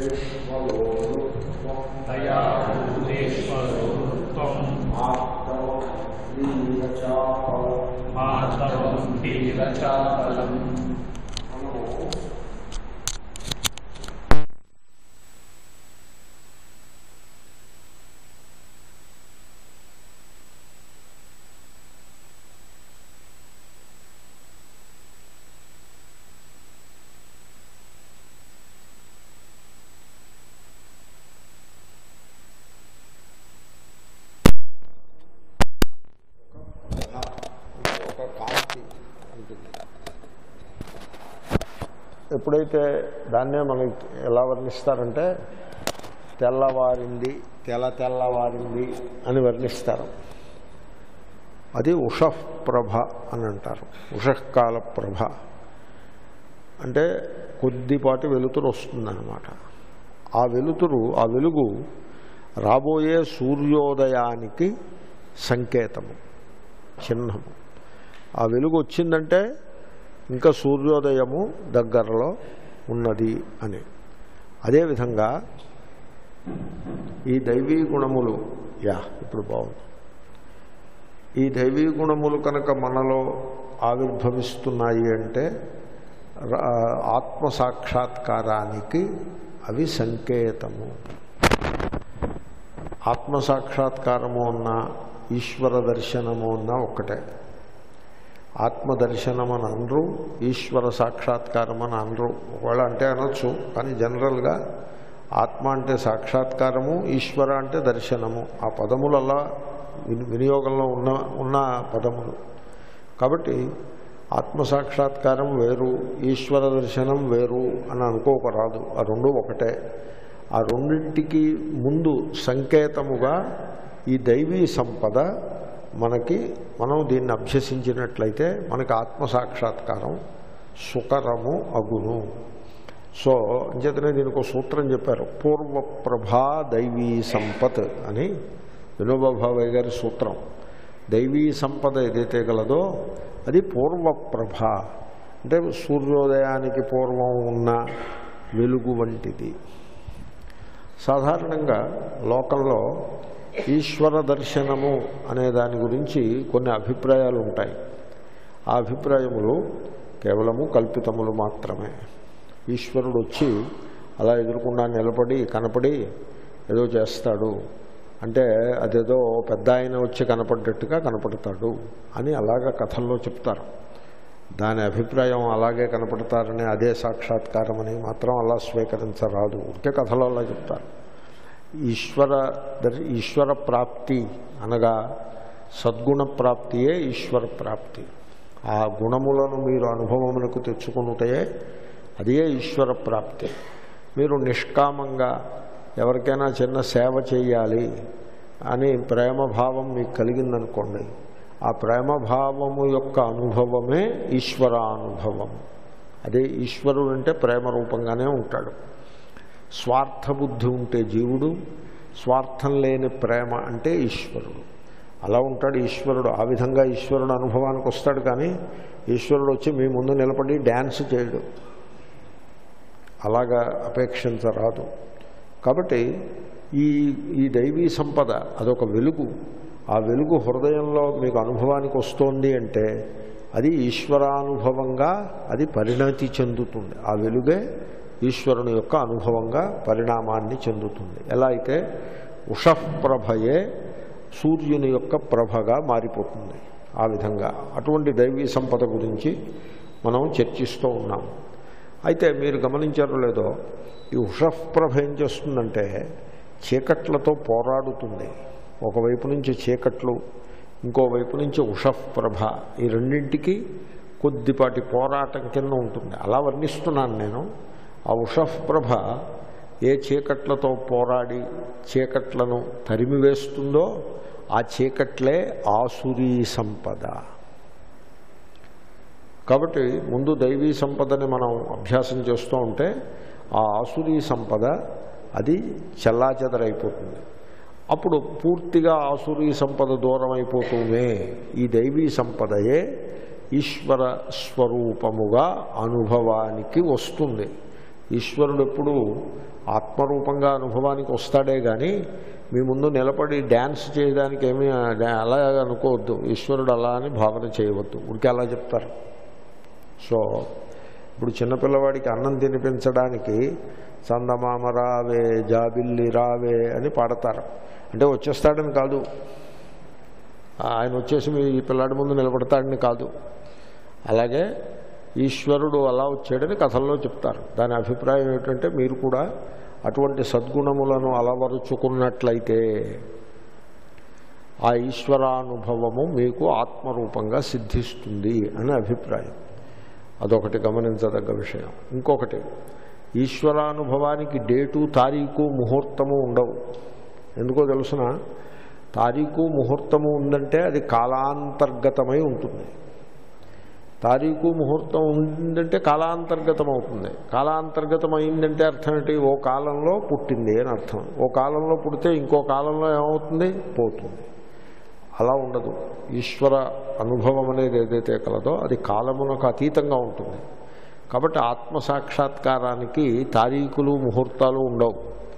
తయా భూతేశ్వరోత్వం మాధవం ధీరచాపలం ఒక కాంతి ఉంటుంది ఎప్పుడైతే దాన్నే మనకి ఎలా వర్ణిస్తారంటే తెల్లవారింది తెల్ల తెల్లవారింది అని వర్ణిస్తారు అది ఉషః ప్రభ అని అంటారు ఉషఃకాల ప్రభ అంటే కొద్దిపాటి వెలుతురు వస్తుందన్నమాట ఆ వెలుతురు ఆ వెలుగు రాబోయే సూర్యోదయానికి సంకేతము చిహ్నము ఆ వెలుగు వచ్చిందంటే ఇంకా సూర్యోదయము దగ్గరలో ఉన్నది అని అదేవిధంగా ఈ దైవీ గుణములు యా ఇప్పుడు బాగుంది ఈ దైవీ గుణములు కనుక మనలో ఆవిర్భవిస్తున్నాయి అంటే రా- ఆత్మ సాక్షాత్కారానికి అవి సంకేతము ఆత్మ సాక్షాత్కారము అన్న ఈశ్వర దర్శనము అన్న ఒక్కటే ఆత్మ దర్శనం అని అనరు ఈశ్వర సాక్షాత్కారం అని అనరు ఒకవేళ అంటే అనొచ్చు కానీ జనరల్గా ఆత్మ అంటే సాక్షాత్కారము ఈశ్వర అంటే దర్శనము ఆ పదములల్లా విని వినియోగంలో ఉన్న ఉన్న పదములు కాబట్టి ఆత్మ సాక్షాత్కారం వేరు ఈశ్వర దర్శనం వేరు అని అనుకోకరాదు ఆ రెండు ఒకటే ఆ రెండింటికి ముందు సంకేతముగా ఈ దైవీ సంపద మనకి మనం దీన్ని అభ్యసించినట్లయితే మనకి ఆత్మ సాక్షాత్కారం సుకరము అగును సో అంచేతనే దీనికి ఒక సూత్రం చెప్పారు పూర్వప్రభా దైవీ సంపత్ అని వినోబాభావయ్య గారి సూత్రం దైవీ సంపద ఏదైతే గలదో అది పూర్వప్రభ అంటే సూర్యోదయానికి పూర్వం ఉన్న వెలుగు వంటిది సాధారణంగా లోకంలో ఈశ్వర దర్శనము అనే దాని గురించి కొన్ని అభిప్రాయాలు ఉంటాయి ఆ అభిప్రాయములు కేవలము కల్పితములు మాత్రమే ఈశ్వరుడు వచ్చి అలా ఎదురుకుండా నిలబడి కనపడి ఏదో చేస్తాడు అంటే అదేదో పెద్ద ఆయన వచ్చి కనపడ్డట్టుగా కనపడతాడు అని అలాగా కథల్లో చెప్తారు దాని అభిప్రాయం అలాగే కనపడతారని అదే సాక్షాత్కారం అని మాత్రం అలా స్వీకరించరాదు ఉడికే కథలో అలా చెప్తారు ఈశ్వర దర్- ఈశ్వర ప్రాప్తి అనగా సద్గుణ ప్రాప్తియే ఈశ్వర ప్రాప్తి ఆ గుణములను మీరు అనుభవములకు తెచ్చుకున్నటే అదే ఈశ్వర ప్రాప్తి మీరు నిష్కామంగా ఎవరికైనా చిన్న సేవ చేయాలి అని ప్రేమభావం మీకు కలిగిందనుకోండి ఆ ప్రేమభావము యొక్క అనుభవమే ఈశ్వరానుభవం అదే ఈశ్వరుడు అంటే ప్రేమ రూపంగానే ఉంటాడు స్వార్థబుద్ధి ఉంటే జీవుడు స్వార్థం లేని ప్రేమ అంటే ఈశ్వరుడు అలా ఉంటాడు ఈశ్వరుడు ఆ విధంగా ఈశ్వరుడు అనుభవానికి వస్తాడు కానీ ఈశ్వరుడు వచ్చి మీ ముందు నిలబడి డ్యాన్స్ చేయడు అలాగా అపేక్షించరాదు కాబట్టి ఈ ఈ దైవీ సంపద అదొక వెలుగు ఆ వెలుగు హృదయంలో మీకు అనుభవానికి వస్తోంది అంటే అది ఈశ్వరానుభవంగా అది పరిణతి చెందుతుంది ఆ వెలుగే ఈశ్వరుని యొక్క అనుభవంగా పరిణామాన్ని చెందుతుంది ఎలా అయితే ఉషఃప్రభయే సూర్యుని యొక్క ప్రభగా మారిపోతుంది ఆ విధంగా అటువంటి దైవీ సంపద గురించి మనం చర్చిస్తూ ఉన్నాము అయితే మీరు గమనించారో లేదో ఈ ఉషఃప్రభ ఏం చేస్తుందంటే చీకట్లతో పోరాడుతుంది ఒకవైపు నుంచి చీకట్లు ఇంకోవైపు నుంచి ఉషఃప్రభ ఈ రెండింటికి కొద్దిపాటి పోరాటం కింద ఉంటుంది అలా వర్ణిస్తున్నాను నేను ఆ ఉషఃప్రభ ఏ చీకట్లతో పోరాడి చీకట్లను తరిమివేస్తుందో ఆ చీకట్లే ఆసురీ సంపద కాబట్టి ముందు దైవీ సంపదని మనం అభ్యాసం చేస్తూ ఉంటే ఆ ఆసురీ సంపద అది చెల్లాచెదరైపోతుంది అప్పుడు పూర్తిగా ఆసురీ సంపద దూరం అయిపోతూనే ఈ దైవీ సంపదయే ఈశ్వర స్వరూపముగా అనుభవానికి వస్తుంది ఈశ్వరుడు ఎప్పుడు ఆత్మరూపంగా అనుభవానికి వస్తాడే కానీ మీ ముందు నిలబడి డ్యాన్స్ చేయడానికి ఏమీ అలా అనుకోవద్దు ఈశ్వరుడు అలా అని భావన చేయవద్దు ఉడికి అలా చెప్తారు సో ఇప్పుడు చిన్నపిల్లవాడికి అన్నం తినిపించడానికి చందమామ రావే జాబిల్లి రావే అని పాడతారు అంటే వచ్చేస్తాడని కాదు ఆయన వచ్చేసి మీ ఈ పిల్లాడి ముందు నిలబడతాడని కాదు అలాగే ఈశ్వరుడు అలా వచ్చాడని కథల్లో చెప్తారు దాని అభిప్రాయం ఏమిటంటే మీరు కూడా అటువంటి సద్గుణములను అలవరుచుకున్నట్లయితే ఆ ఈశ్వరానుభవము మీకు ఆత్మరూపంగా సిద్ధిస్తుంది అని అభిప్రాయం అదొకటి గమనించదగ్గ విషయం ఇంకొకటి ఈశ్వరానుభవానికి డేటు తారీఖు ముహూర్తము ఉండవు ఎందుకో తెలుసిన తారీఖు ముహూర్తము ఉందంటే అది కాలాంతర్గతమై ఉంటుంది తారీఖు ముహూర్తం ఉందంటే కాలాంతర్గతం అవుతుంది కాలాంతర్గతం అయిందంటే అర్థం ఏంటి ఓ కాలంలో పుట్టింది అని అర్థం ఓ కాలంలో పుడితే ఇంకో కాలంలో ఏమవుతుంది పోతుంది అలా ఉండదు ఈశ్వర అనుభవం అనేది ఏదైతే కలదో అది కాలమునకు అతీతంగా ఉంటుంది కాబట్టి ఆత్మసాక్షాత్కారానికి తారీఖులు ముహూర్తాలు ఉండవు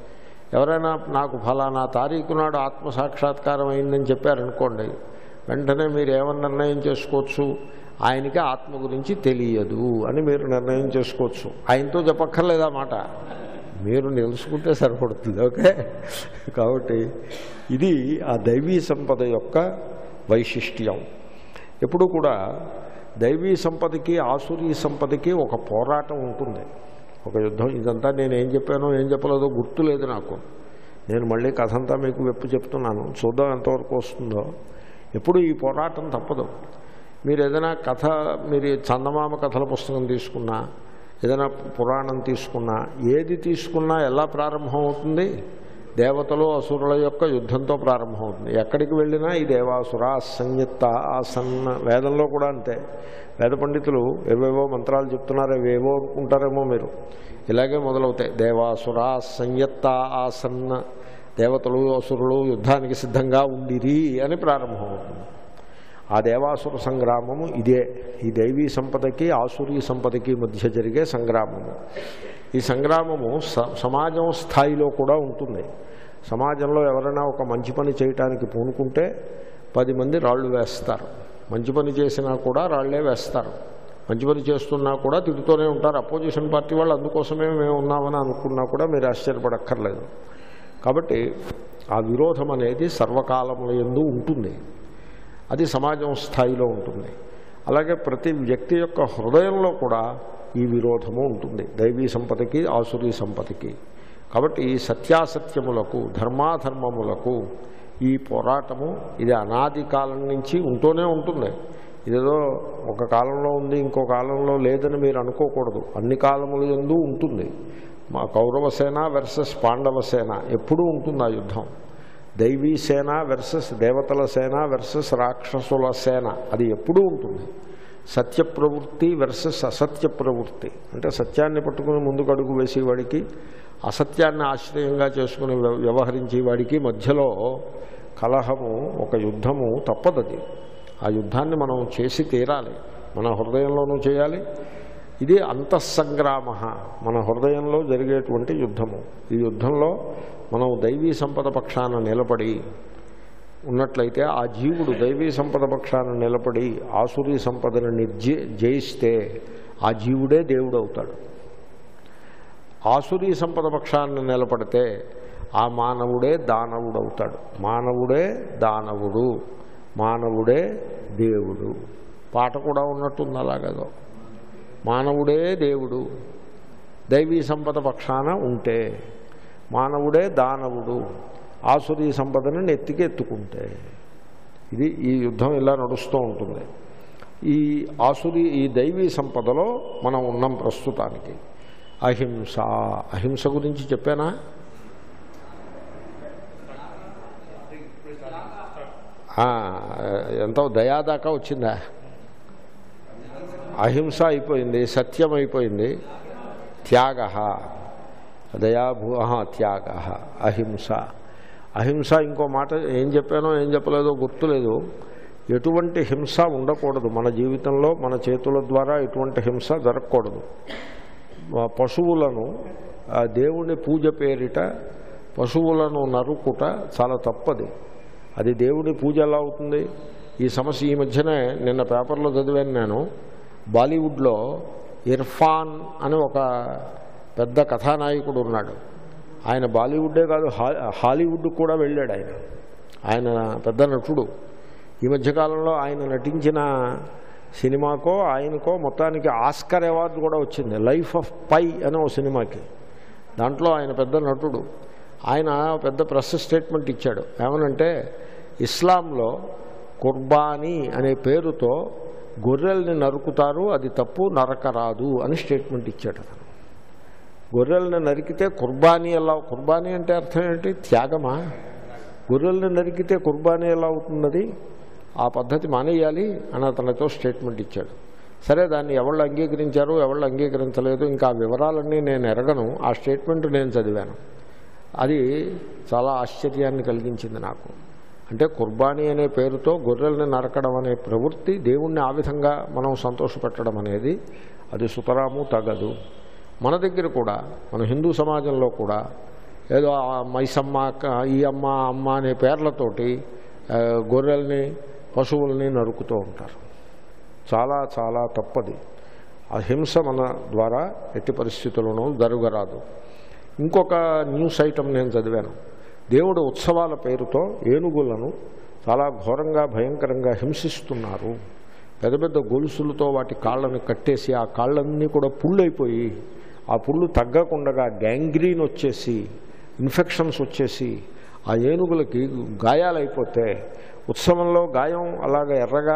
ఎవరైనా నాకు ఫలానా తారీఖు నాడు ఆత్మసాక్షాత్కారం అయిందని చెప్పారనుకోండి వెంటనే మీరు ఏమని నిర్ణయం చేసుకోవచ్చు ఆయనకి ఆత్మ గురించి తెలియదు అని మీరు నిర్ణయం చేసుకోవచ్చు ఆయనతో చెప్పక్కర్లేదా మాట మీరు నిలుచుకుంటే సరిపడుతుంది ఓకే కాబట్టి ఇది ఆ దైవీ సంపద యొక్క వైశిష్ట్యం ఎప్పుడు కూడా దైవీ సంపదకి ఆసురీ సంపదకి ఒక పోరాటం ఉంటుంది ఒక యుద్ధం ఇదంతా నేను ఏం చెప్పానో ఏం చెప్పలేదో గుర్తు లేదు నాకు నేను మళ్ళీ కథ అంతా మీకు వెప్పు చెప్తున్నాను చూద్దాం ఎంతవరకు వస్తుందో ఎప్పుడు ఈ పోరాటం తప్పదు మీరు ఏదైనా కథ మీరు చందమామ కథల పుస్తకం తీసుకున్నా ఏదైనా పురాణం తీసుకున్నా ఏది తీసుకున్నా ఎలా ప్రారంభం అవుతుంది దేవతలు అసురుల యొక్క యుద్ధంతో ప్రారంభమవుతుంది ఎక్కడికి వెళ్ళినా ఈ దేవాసుర సంయుక్త ఆసన్న వేదంలో కూడా అంతే వేద పండితులు ఏవేవో మంత్రాలు చెప్తున్నారు ఏవేవో అనుకుంటారేమో మీరు ఇలాగే మొదలవుతాయి దేవాసుర సంయుక్త ఆసన్న దేవతలు అసురులు యుద్ధానికి సిద్ధంగా ఉండిరి అని ప్రారంభమవుతుంది ఆ దేవాసుర సంగ్రామము ఇదే ఈ దైవీ సంపదకి ఆసురీ సంపదకి మధ్య జరిగే సంగ్రామము ఈ సంగ్రామము స సమాజం స్థాయిలో కూడా ఉంటుంది సమాజంలో ఎవరైనా ఒక మంచి పని చేయటానికి పూనుకుంటే పది మంది రాళ్ళు వేస్తారు మంచి పని చేసినా కూడా రాళ్లే వేస్తారు మంచి పని చేస్తున్నా కూడా తిడుతూనే ఉంటారు అపోజిషన్ పార్టీ వాళ్ళు అందుకోసమే మేము ఉన్నామని అనుకున్నా కూడా మీరు ఆశ్చర్యపడక్కర్లేదు కాబట్టి ఆ విరోధం అనేది సర్వకాలముల ఎందు ఉంటుంది అది సమాజం స్థాయిలో ఉంటుంది అలాగే ప్రతి వ్యక్తి యొక్క హృదయంలో కూడా ఈ విరోధము ఉంటుంది దైవీ సంపదకి ఆసురీ సంపదకి కాబట్టి ఈ సత్యాసత్యములకు ధర్మాధర్మములకు ఈ పోరాటము ఇది అనాది కాలం నుంచి ఉంటూనే ఉంటుంది ఇదేదో ఒక కాలంలో ఉంది ఇంకో కాలంలో లేదని మీరు అనుకోకూడదు అన్ని కాలముల ఎందు ఉంటుంది మా కౌరవ సేన వర్సెస్ పాండవ సేన ఎప్పుడూ ఉంటుంది ఆ యుద్ధం దైవీ సేన వర్సెస్ దేవతల సేన వర్సెస్ రాక్షసుల సేన అది ఎప్పుడూ ఉంటుంది సత్య ప్రవృత్తి వర్సెస్ అసత్య ప్రవృత్తి అంటే సత్యాన్ని పట్టుకుని ముందుకు అడుగు వేసేవాడికి అసత్యాన్ని ఆశ్రయంగా చేసుకుని వ్య- వ్యవహరించేవాడికి మధ్యలో కలహము ఒక యుద్ధము తప్పదది ఆ యుద్ధాన్ని మనం చేసి తీరాలి మన హృదయంలోనూ చేయాలి ఇది అంతఃసంగ్రామ మన హృదయంలో జరిగేటువంటి యుద్ధము ఈ యుద్ధంలో మనం దైవీ సంపద పక్షాన నిలబడి ఉన్నట్లయితే ఆ జీవుడు దైవీ సంపద పక్షాన నిలబడి ఆసురీ సంపదను నిర్జి జయిస్తే ఆ జీవుడే దేవుడు అవుతాడు ఆసురీ సంపద పక్షాన్ని నిలబడితే ఆ మానవుడే దానవుడు అవుతాడు మానవుడే దానవుడు మానవుడే దేవుడు పాట కూడా ఉన్నట్టుంది అలాగదో మానవుడే దేవుడు దైవీ సంపద పక్షాన ఉంటే మానవుడే దానవుడు ఆసురీ సంపదను నెత్తికి ఎత్తుకుంటే ఇది ఈ యుద్ధం ఇలా నడుస్తూ ఉంటుంది ఈ ఆసురి ఈ దైవీ సంపదలో మనం ఉన్నాం ప్రస్తుతానికి అహింస అహింస గురించి చెప్పానా ఆ, ఎంతో దయాదాకా వచ్చిందా అహింస అయిపోయింది సత్యం అయిపోయింది త్యాగ దయాభూ త్యాగ అహింస అహింస ఇంకో మాట ఏం చెప్పానో ఏం చెప్పలేదో గుర్తులేదు ఎటువంటి హింస ఉండకూడదు మన జీవితంలో మన చేతుల ద్వారా ఎటువంటి హింస జరగకూడదు ఆ పశువులను ఆ దేవుని పూజ పేరిట పశువులను నరుకుట చాలా తప్పది అది దేవుని పూజ ఎలా అవుతుంది ఈ సమస్య ఈ మధ్యనే నిన్న పేపర్లో చదివాను నేను బాలీవుడ్లో ఇర్ఫాన్ అని ఒక పెద్ద కథానాయకుడు ఉన్నాడు ఆయన బాలీవుడ్డే కాదు హా హాలీవుడ్ కూడా వెళ్ళాడు ఆయన ఆయన పెద్ద నటుడు ఈ మధ్యకాలంలో ఆయన నటించిన సినిమాకో ఆయనకో మొత్తానికి ఆస్కర్ అవార్డు కూడా వచ్చింది లైఫ్ ఆఫ్ పై అనే ఒక సినిమాకి దాంట్లో ఆయన పెద్ద నటుడు ఆయన పెద్ద ప్రెస్ స్టేట్మెంట్ ఇచ్చాడు ఏమనంటే ఇస్లాంలో కుర్బానీ అనే పేరుతో గొర్రెల్ని నరుకుతారు అది తప్పు నరకరాదు అని స్టేట్మెంట్ ఇచ్చాడు అతను గొర్రెల్ని నరికితే కుర్బానీ ఎలా కుర్బానీ అంటే అర్థం ఏంటి త్యాగమా గొర్రెల్ని నరికితే కుర్బానీ ఎలా అవుతున్నది ఆ పద్ధతి మానేయాలి అని అతనితో స్టేట్మెంట్ ఇచ్చాడు సరే దాన్ని ఎవళ్ళు అంగీకరించారు ఎవళ్ళు అంగీకరించలేదు ఇంకా ఆ వివరాలన్నీ నేను ఎరగను ఆ స్టేట్మెంట్ నేను చదివాను అది చాలా ఆశ్చర్యాన్ని కలిగించింది నాకు అంటే కుర్బానీ అనే పేరుతో గొర్రెల్ని నరకడం అనే ప్రవృత్తి దేవుణ్ణి ఆ విధంగా మనం సంతోషపెట్టడం అనేది అది సుతరాము తగదు మన దగ్గర కూడా మన హిందూ సమాజంలో కూడా ఏదో ఆ మైసమ్మ క- ఈ అమ్మ అమ్మ అనే పేర్లతోటి ఆ, గొర్రెల్ని పశువుల్ని నరుకుతూ ఉంటారు చాలా చాలా తప్పది ఆ హింస మన ద్వారా ఎట్టి పరిస్థితుల్లోనూ జరగరాదు ఇంకొక న్యూస్ ఐటమ్ నేను చదివాను దేవుడు ఉత్సవాల పేరుతో ఏనుగులను చాలా ఘోరంగా భయంకరంగా హింసిస్తున్నారు పెద్ద పెద్ద గొలుసులతో వాటి కాళ్ళని కట్టేసి ఆ కాళ్ళన్నీ కూడా పుళ్ళైపోయి ఆ పుళ్ళు తగ్గకుండా గ్యాంగ్రీన్ వచ్చేసి ఇన్ఫెక్షన్స్ వచ్చేసి ఆ ఏనుగులకి గాయాలైపోతే ఉత్సవంలో గాయం అలాగ ఎర్రగా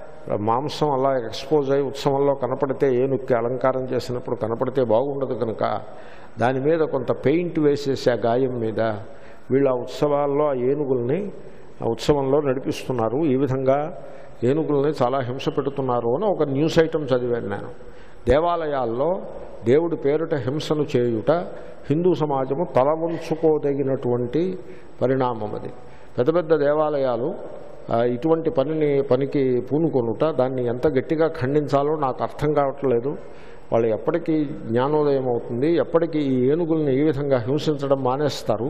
మాంసం అలా ఎక్స్పోజ్ అయి ఉత్సవంలో కనపడితే ఏనుక్కి అలంకారం చేసినప్పుడు కనపడితే బాగుండదు కనుక దాని మీద కొంత పెయింట్ వేసేసి ఆ గాయం మీద వీళ్ళు ఆ ఉత్సవాల్లో ఆ ఏనుగుల్ని ఆ ఉత్సవంలో నడిపిస్తున్నారు ఈ విధంగా ఏనుగుల్ని చాలా హింస పెడుతున్నారు అని ఒక న్యూస్ ఐటమ్ చదివాను నేను దేవాలయాల్లో దేవుడి పేరుట హింసను చేయుట హిందూ సమాజము తల వంచుకోదగినటువంటి పరిణామం అది పెద్ద పెద్ద దేవాలయాలు ఆ, ఇటువంటి పనిని పనికి పూనుకొనుట దాన్ని ఎంత గట్టిగా ఖండించాలో నాకు అర్థం కావట్లేదు వాళ్ళు ఎప్పటికీ జ్ఞానోదయం అవుతుంది ఎప్పటికీ ఈ ఏనుగుల్ని ఈ విధంగా హింసించడం మానేస్తారు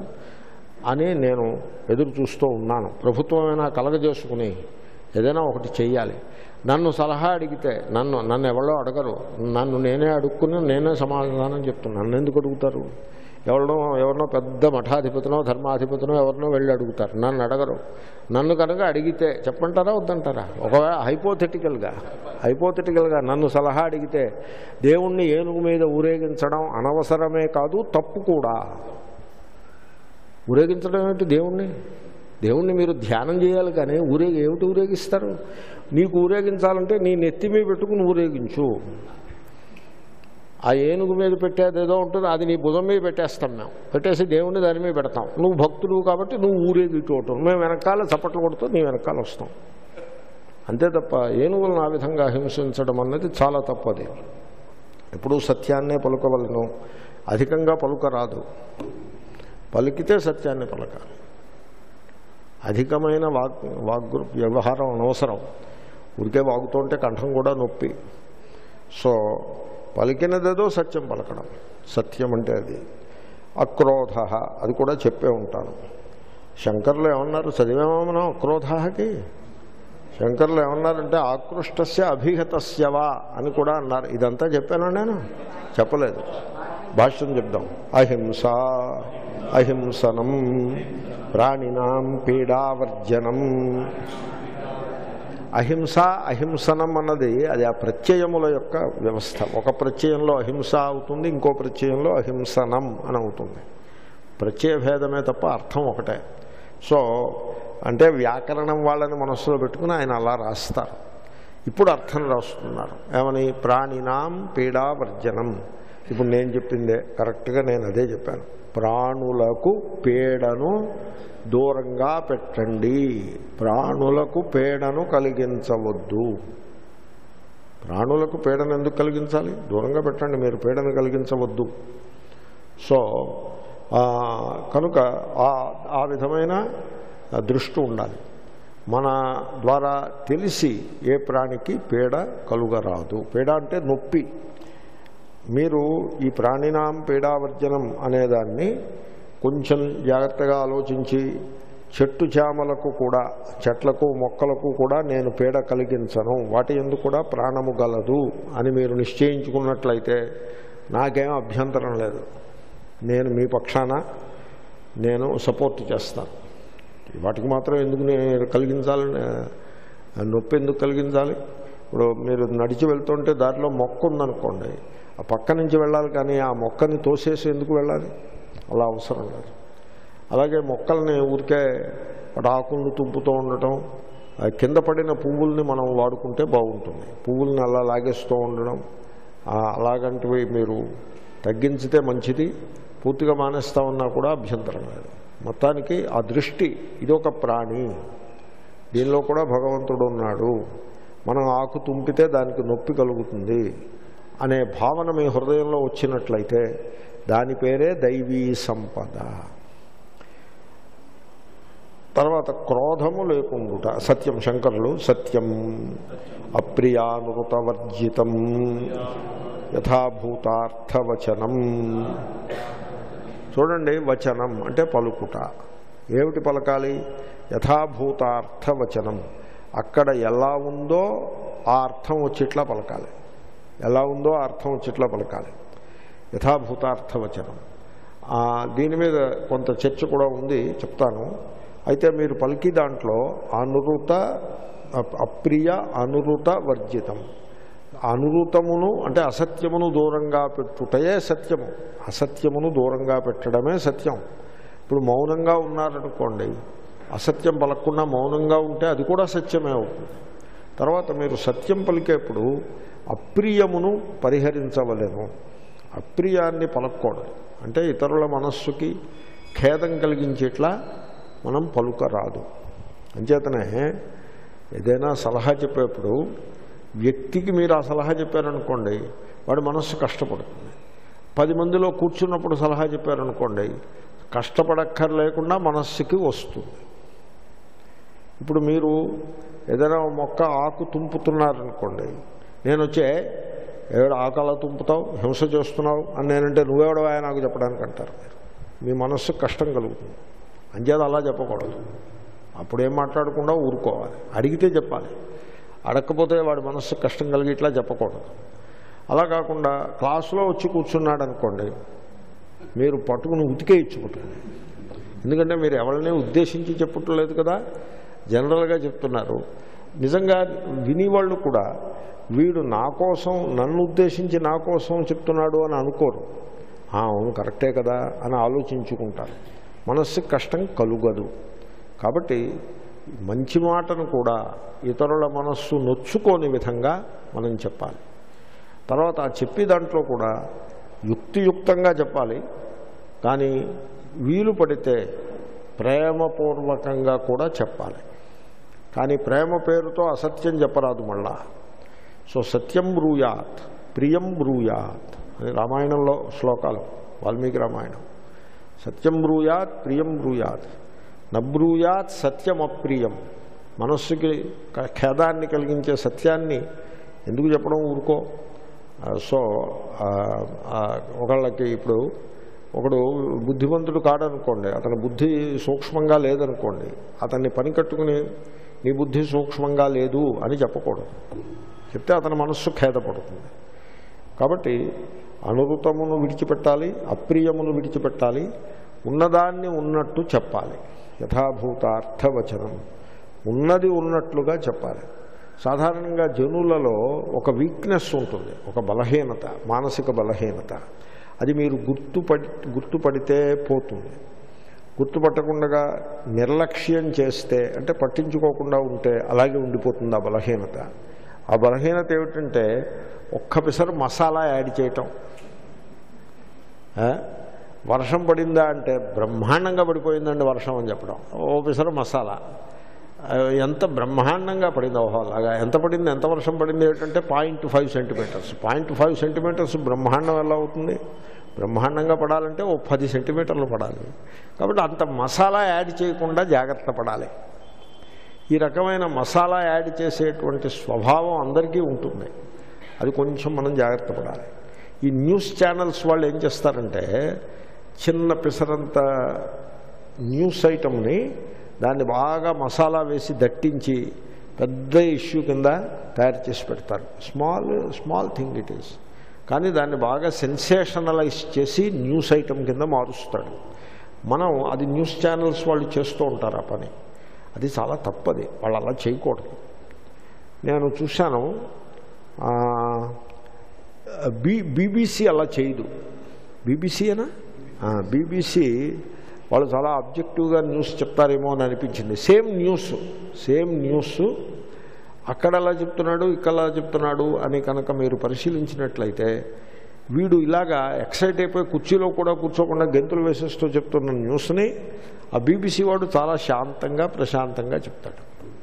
అని నేను ఎదురు చూస్తూ ఉన్నాను ప్రభుత్వమైనా కలగజేసుకుని ఏదైనా ఒకటి చెయ్యాలి నన్ను సలహా అడిగితే నన్ను నన్ను ఎవరో అడగరు నన్ను నేనే అడుక్కుని నేనే సమాధానం చెప్తున్నాను నన్ను ఎందుకు అడుగుతారు ఎవరినో ఎవరినో పెద్ద మఠాధిపతినో ధర్మాధిపతినో ఎవరినో వెళ్ళి అడుగుతారు నన్ను అడగరు నన్ను కనుక అడిగితే చెప్పంటారా వద్దంటారా ఒకవేళ హైపోథెటికల్గా హైపోథెటికల్గా నన్ను సలహా అడిగితే దేవుణ్ణి ఏనుగు మీద ఊరేగించడం అనవసరమే కాదు తప్పు కూడా ఊరేగించడం ఏమిటి దేవుణ్ణి దేవుణ్ణి మీరు ధ్యానం చేయాలి కానీ ఊరేగి ఏమిటి ఊరేగిస్తారు నీకు ఊరేగించాలంటే నీ నెత్తి మీద పెట్టుకుని ఊరేగించు ఆ ఏనుగు మీద పెట్టేది ఏదో ఉంటుంది అది నీ భుజం మీద పెట్టేస్తాం మేము పెట్టేసి దేవుణ్ణి దాని మీద పెడతాం నువ్వు భక్తుడు కాబట్టి నువ్వు ఊరేగిటోటం మేము వెనకాల చప్పట్లు కొడుతూ నీ వెనకాల వస్తాం అంతే తప్ప ఏనుగులను ఆ విధంగా హింసించడం అన్నది చాలా తప్పది ఎప్పుడూ సత్యాన్నే పలుకవలను అధికంగా పలుకరాదు పలికితే సత్యాన్ని పలకాలి అధికమైన వాక్ వాగ్ వ్యవహారం అనవసరం ఉరికే వాగుతుంటే కంఠం కూడా నొప్పి సో పలికినదేదో సత్యం పలకడం సత్యం అంటే అది అక్రోధ అది కూడా చెప్పే ఉంటాను శంకర్లు ఏమన్నారు చదివామా మనం అక్రోధకి శంకర్లు ఏమన్నారంటే ఆకృష్టస్య అభిహతస్యవా అని కూడా అన్నారు ఇదంతా చెప్పానా నేను చెప్పలేదు భాష్యం చెప్దాం అహింస అహింసనం ప్రాణినాం పీడావర్జనం అహింస అహింసనం అన్నది అది ఆ ప్రత్యయముల యొక్క వ్యవస్థ ఒక ప్రత్యయంలో అహింస అవుతుంది ఇంకో ప్రత్యయంలో అహింసనం అని అవుతుంది ప్రత్యయ భేదమే తప్ప అర్థం ఒకటే సో అంటే వ్యాకరణం వాళ్ళని మనస్సులో పెట్టుకుని ఆయన అలా రాస్తారు ఇప్పుడు అర్థం రాస్తున్నారు ఏమని ప్రాణినాం పీడావర్జనం ఇప్పుడు నేను చెప్పిందే కరెక్ట్గా నేను అదే చెప్పాను ప్రాణులకు పీడను దూరంగా పెట్టండి ప్రాణులకు పీడను కలిగించవద్దు ప్రాణులకు పీడను ఎందుకు కలిగించాలి దూరంగా పెట్టండి మీరు పీడను కలిగించవద్దు సో ఆ, కనుక ఆ ఆ విధమైన దృష్టి ఉండాలి మన ద్వారా తెలిసి ఏ ప్రాణికి పీడ కలుగరాదు పీడ అంటే నొప్పి మీరు ఈ ప్రాణినాం పీడావర్జనం అనేదాన్ని కొంచెం జాగ్రత్తగా ఆలోచించి చెట్టు చేమలకు కూడా చెట్లకు మొక్కలకు కూడా నేను పీడ కలిగించను వాటి ఎందుకు కూడా ప్రాణము గలదు అని మీరు నిశ్చయించుకున్నట్లయితే నాకేం అభ్యంతరం లేదు నేను మీ పక్షాన నేను సపోర్ట్ చేస్తాను వాటికి మాత్రం ఎందుకు నేను కలిగించాలని నొప్పి ఎందుకు కలిగించాలి ఇప్పుడు మీరు నడిచి వెళ్తుంటే దారిలో మొక్క ఉందనుకోండి ఆ పక్క నుంచి వెళ్ళాలి కానీ ఆ మొక్కని తోసేసి ఎందుకు వెళ్ళాలి అలా అవసరం లేదు అలాగే మొక్కల్ని ఊరికే వాటి ఆకులను తుంపుతూ ఉండటం ఆ కింద పడిన పువ్వుల్ని మనం వాడుకుంటే బాగుంటుంది పువ్వుల్ని అలా లాగేస్తూ ఉండడం ఆ అలాగంటివి మీరు తగ్గించితే మంచిది పూర్తిగా మానేస్తా ఉన్నా కూడా అభ్యంతరం లేదు మొత్తానికి ఆ దృష్టి ఇదొక ప్రాణి దీనిలో కూడా భగవంతుడు ఉన్నాడు మనం ఆకు తుంపితే దానికి నొప్పి కలుగుతుంది అనే భావన మీ హృదయంలో వచ్చినట్లయితే దాని పేరే దైవీ సంపద తర్వాత క్రోధము లేకుండుట సత్యం శంకరులు సత్యం అప్రియానుతవర్జితం యథాభూతార్థవచనం చూడండి వచనం అంటే పలుకుట ఏమిటి పలకాలి యథాభూతార్థవచనం అక్కడ ఎలా ఉందో ఆ అర్థం వచ్చేట్లా పలకాలి ఎలా ఉందో ఆ అర్థం వచ్చేట్లా పలకాలి యథాభూతార్థవచనం ఆ, దీని మీద కొంత చర్చ కూడా ఉంది చెప్తాను అయితే మీరు పలికి దాంట్లో అనురుత అప్- అప్రియ అనురుత వర్జితం అనురుతమును అంటే అసత్యమును దూరంగా పెట్టుటయే సత్యము అసత్యమును దూరంగా పెట్టడమే సత్యం ఇప్పుడు మౌనంగా ఉన్నారనుకోండి అసత్యం పలకకుండా మౌనంగా ఉంటే అది కూడా సత్యమే అవుతుంది తర్వాత మీరు సత్యం పలికేప్పుడు అప్రియమును పరిహరించవలేను అప్రియాన్ని పలకూడదు అంటే ఇతరుల మనస్సుకి ఖేదం కలిగించేట్లా మనం పలుకరాదు అంచేతనే ఏదైనా సలహా చెప్పేప్పుడు వ్యక్తికి మీరు ఆ సలహా చెప్పారనుకోండి వాడి మనస్సు కష్టపడుతుంది పది మందిలో కూర్చున్నప్పుడు సలహా చెప్పారనుకోండి కష్టపడక్కర్లేకుండా మనస్సుకి వస్తుంది ఇప్పుడు మీరు ఏదైనా ఒక మొక్క ఆకు తుంపుతున్నారనుకోండి నేను వచ్చే ఏడు ఆకు అలా తుంపుతావు హింస చేస్తున్నావు అని నేనంటే నువ్వెవడవా నాకు చెప్పడానికి అంటారు మీరు మీ మనస్సు కష్టం కలుగుతుంది అంచేది అలా చెప్పకూడదు అప్పుడేం మాట్లాడకుండా ఊరుకోవాలి అడిగితే చెప్పాలి అడగకపోతే వాడి మనస్సు కష్టం కలిగి ఇట్లా చెప్పకూడదు అలా కాకుండా క్లాసులో వచ్చి కూర్చున్నాడు అనుకోండి మీరు పట్టుకుని ఉతికే ఇచ్చుకుంటుంది ఎందుకంటే మీరు ఎవరిని ఉద్దేశించి చెప్పట్లేదు కదా జనరల్గా చెప్తున్నారు నిజంగా వినేవాళ్ళు కూడా వీడు నా కోసం నన్ను ఉద్దేశించి నా కోసం చెప్తున్నాడు అని అనుకోరు "ఆ, అవును కరెక్టే కదా అని ఆలోచించుకుంటారు మనస్సుకి కష్టం కలుగదు కాబట్టి మంచి మాటను కూడా ఇతరుల మనస్సు నొచ్చుకోని విధంగా మనం చెప్పాలి తర్వాత ఆ చెప్పే దాంట్లో కూడా యుక్తియుక్తంగా చెప్పాలి కానీ వీలు పడితే ప్రేమపూర్వకంగా కూడా చెప్పాలి కానీ ప్రేమ పేరుతో అసత్యం చెప్పరాదు మళ్ళా సో సత్యం బ్రూయాత్ ప్రియం బ్రూయాత్ అని రామాయణంలో శ్లోకాలు వాల్మీకి రామాయణం సత్యం బ్రూయాత్ ప్రియం బ్రూయాత్ నబ్రూయాత్ సత్యం అప్రియం మనస్సుకి క- ఖేదాన్ని కలిగించే సత్యాన్ని ఎందుకు చెప్పడం ఊరుకో ఆ, సో ఆ, ఆ, ఒకళ్ళకి ఇప్పుడు ఒకడు బుద్ధిమంతుడు కాడనుకోండి అతని బుద్ధి సూక్ష్మంగా లేదనుకోండి అతన్ని పని కట్టుకుని నీ బుద్ధి సూక్ష్మంగా లేదు అని చెప్పకూడదు చెప్తే అతని మనస్సు ఖేదపడుతుంది కాబట్టి అనురుతమును విడిచిపెట్టాలి అప్రియమును విడిచిపెట్టాలి ఉన్నదాన్ని ఉన్నట్టు చెప్పాలి యథాభూతార్థవచనం ఉన్నది ఉన్నట్లుగా చెప్పాలి సాధారణంగా జనులలో ఒక వీక్నెస్ ఉంటుంది ఒక బలహీనత మానసిక బలహీనత అది మీరు గుర్తుపడి గుర్తుపడితే పోతుంది గుర్తుపట్టకుండా నిర్లక్ష్యం చేస్తే అంటే పట్టించుకోకుండా ఉంటే అలాగే ఉండిపోతుంది ఆ బలహీనత ఆ బలహీనత ఏమిటంటే ఒక్క పిసరు మసాలా యాడ్ చేయటం ఆ? వర్షం పడిందా అంటే బ్రహ్మాండంగా పడిపోయిందండి వర్షం అని చెప్పడం ఓ పిసరు మసాలా ఆ, ఎంత బ్రహ్మాండంగా పడింది ఓహో అలాగా ఎంత పడింది ఎంత వర్షం పడింది ఏంటంటే point five centimetres point five centimetres బ్రహ్మాండం ఎలా అవుతుంది బ్రహ్మాండంగా పడాలంటే ఓ పది సెంటీమీటర్లు పడాలి కాబట్టి అంత మసాలా యాడ్ చేయకుండా జాగ్రత్త పడాలి ఈ రకమైన మసాలా యాడ్ చేసేటువంటి స్వభావం అందరికీ ఉంటుంది అది కొంచెం మనం జాగ్రత్త పడాలి ఈ న్యూస్ ఛానల్స్ వాళ్ళు ఏం చేస్తారంటే చిన్న పిసరంత న్యూస్ ఐటమ్ని దాన్ని బాగా మసాలా వేసి దట్టించి పెద్ద ఇష్యూ కింద తయారు చేసి పెడతారు small small thing it is కానీ దాన్ని బాగా సెన్సేషనలైజ్ చేసి న్యూస్ ఐటమ్ కింద మారుస్తాడు మనం అది న్యూస్ ఛానల్స్ వాళ్ళు చేస్తూ ఉంటారు ఆ పని అది చాలా తప్పది వాళ్ళు అలా చేయకూడదు నేను చూశాను ఆ, బీ బీబీసీ అలా చేయదు బీబీసీ అనా బీబీసీ వాళ్ళు చాలా అబ్జెక్టివ్గా న్యూస్ చెప్తారేమో అని అనిపించింది సేమ్ న్యూస్ సేమ్ న్యూస్ అక్కడ ఎలా చెప్తున్నాడు ఇక్కడ ఎలా చెప్తున్నాడు అని కనుక మీరు పరిశీలించినట్లయితే వీడు ఇలాగా ఎక్సైట్ అయిపోయి కుర్చీలో కూడా కూర్చోకుండా గెంతులు వేసేస్తూ చెప్తున్న న్యూస్ని ఆ బీబీసీ వాడు చాలా శాంతంగా ప్రశాంతంగా చెప్తాడు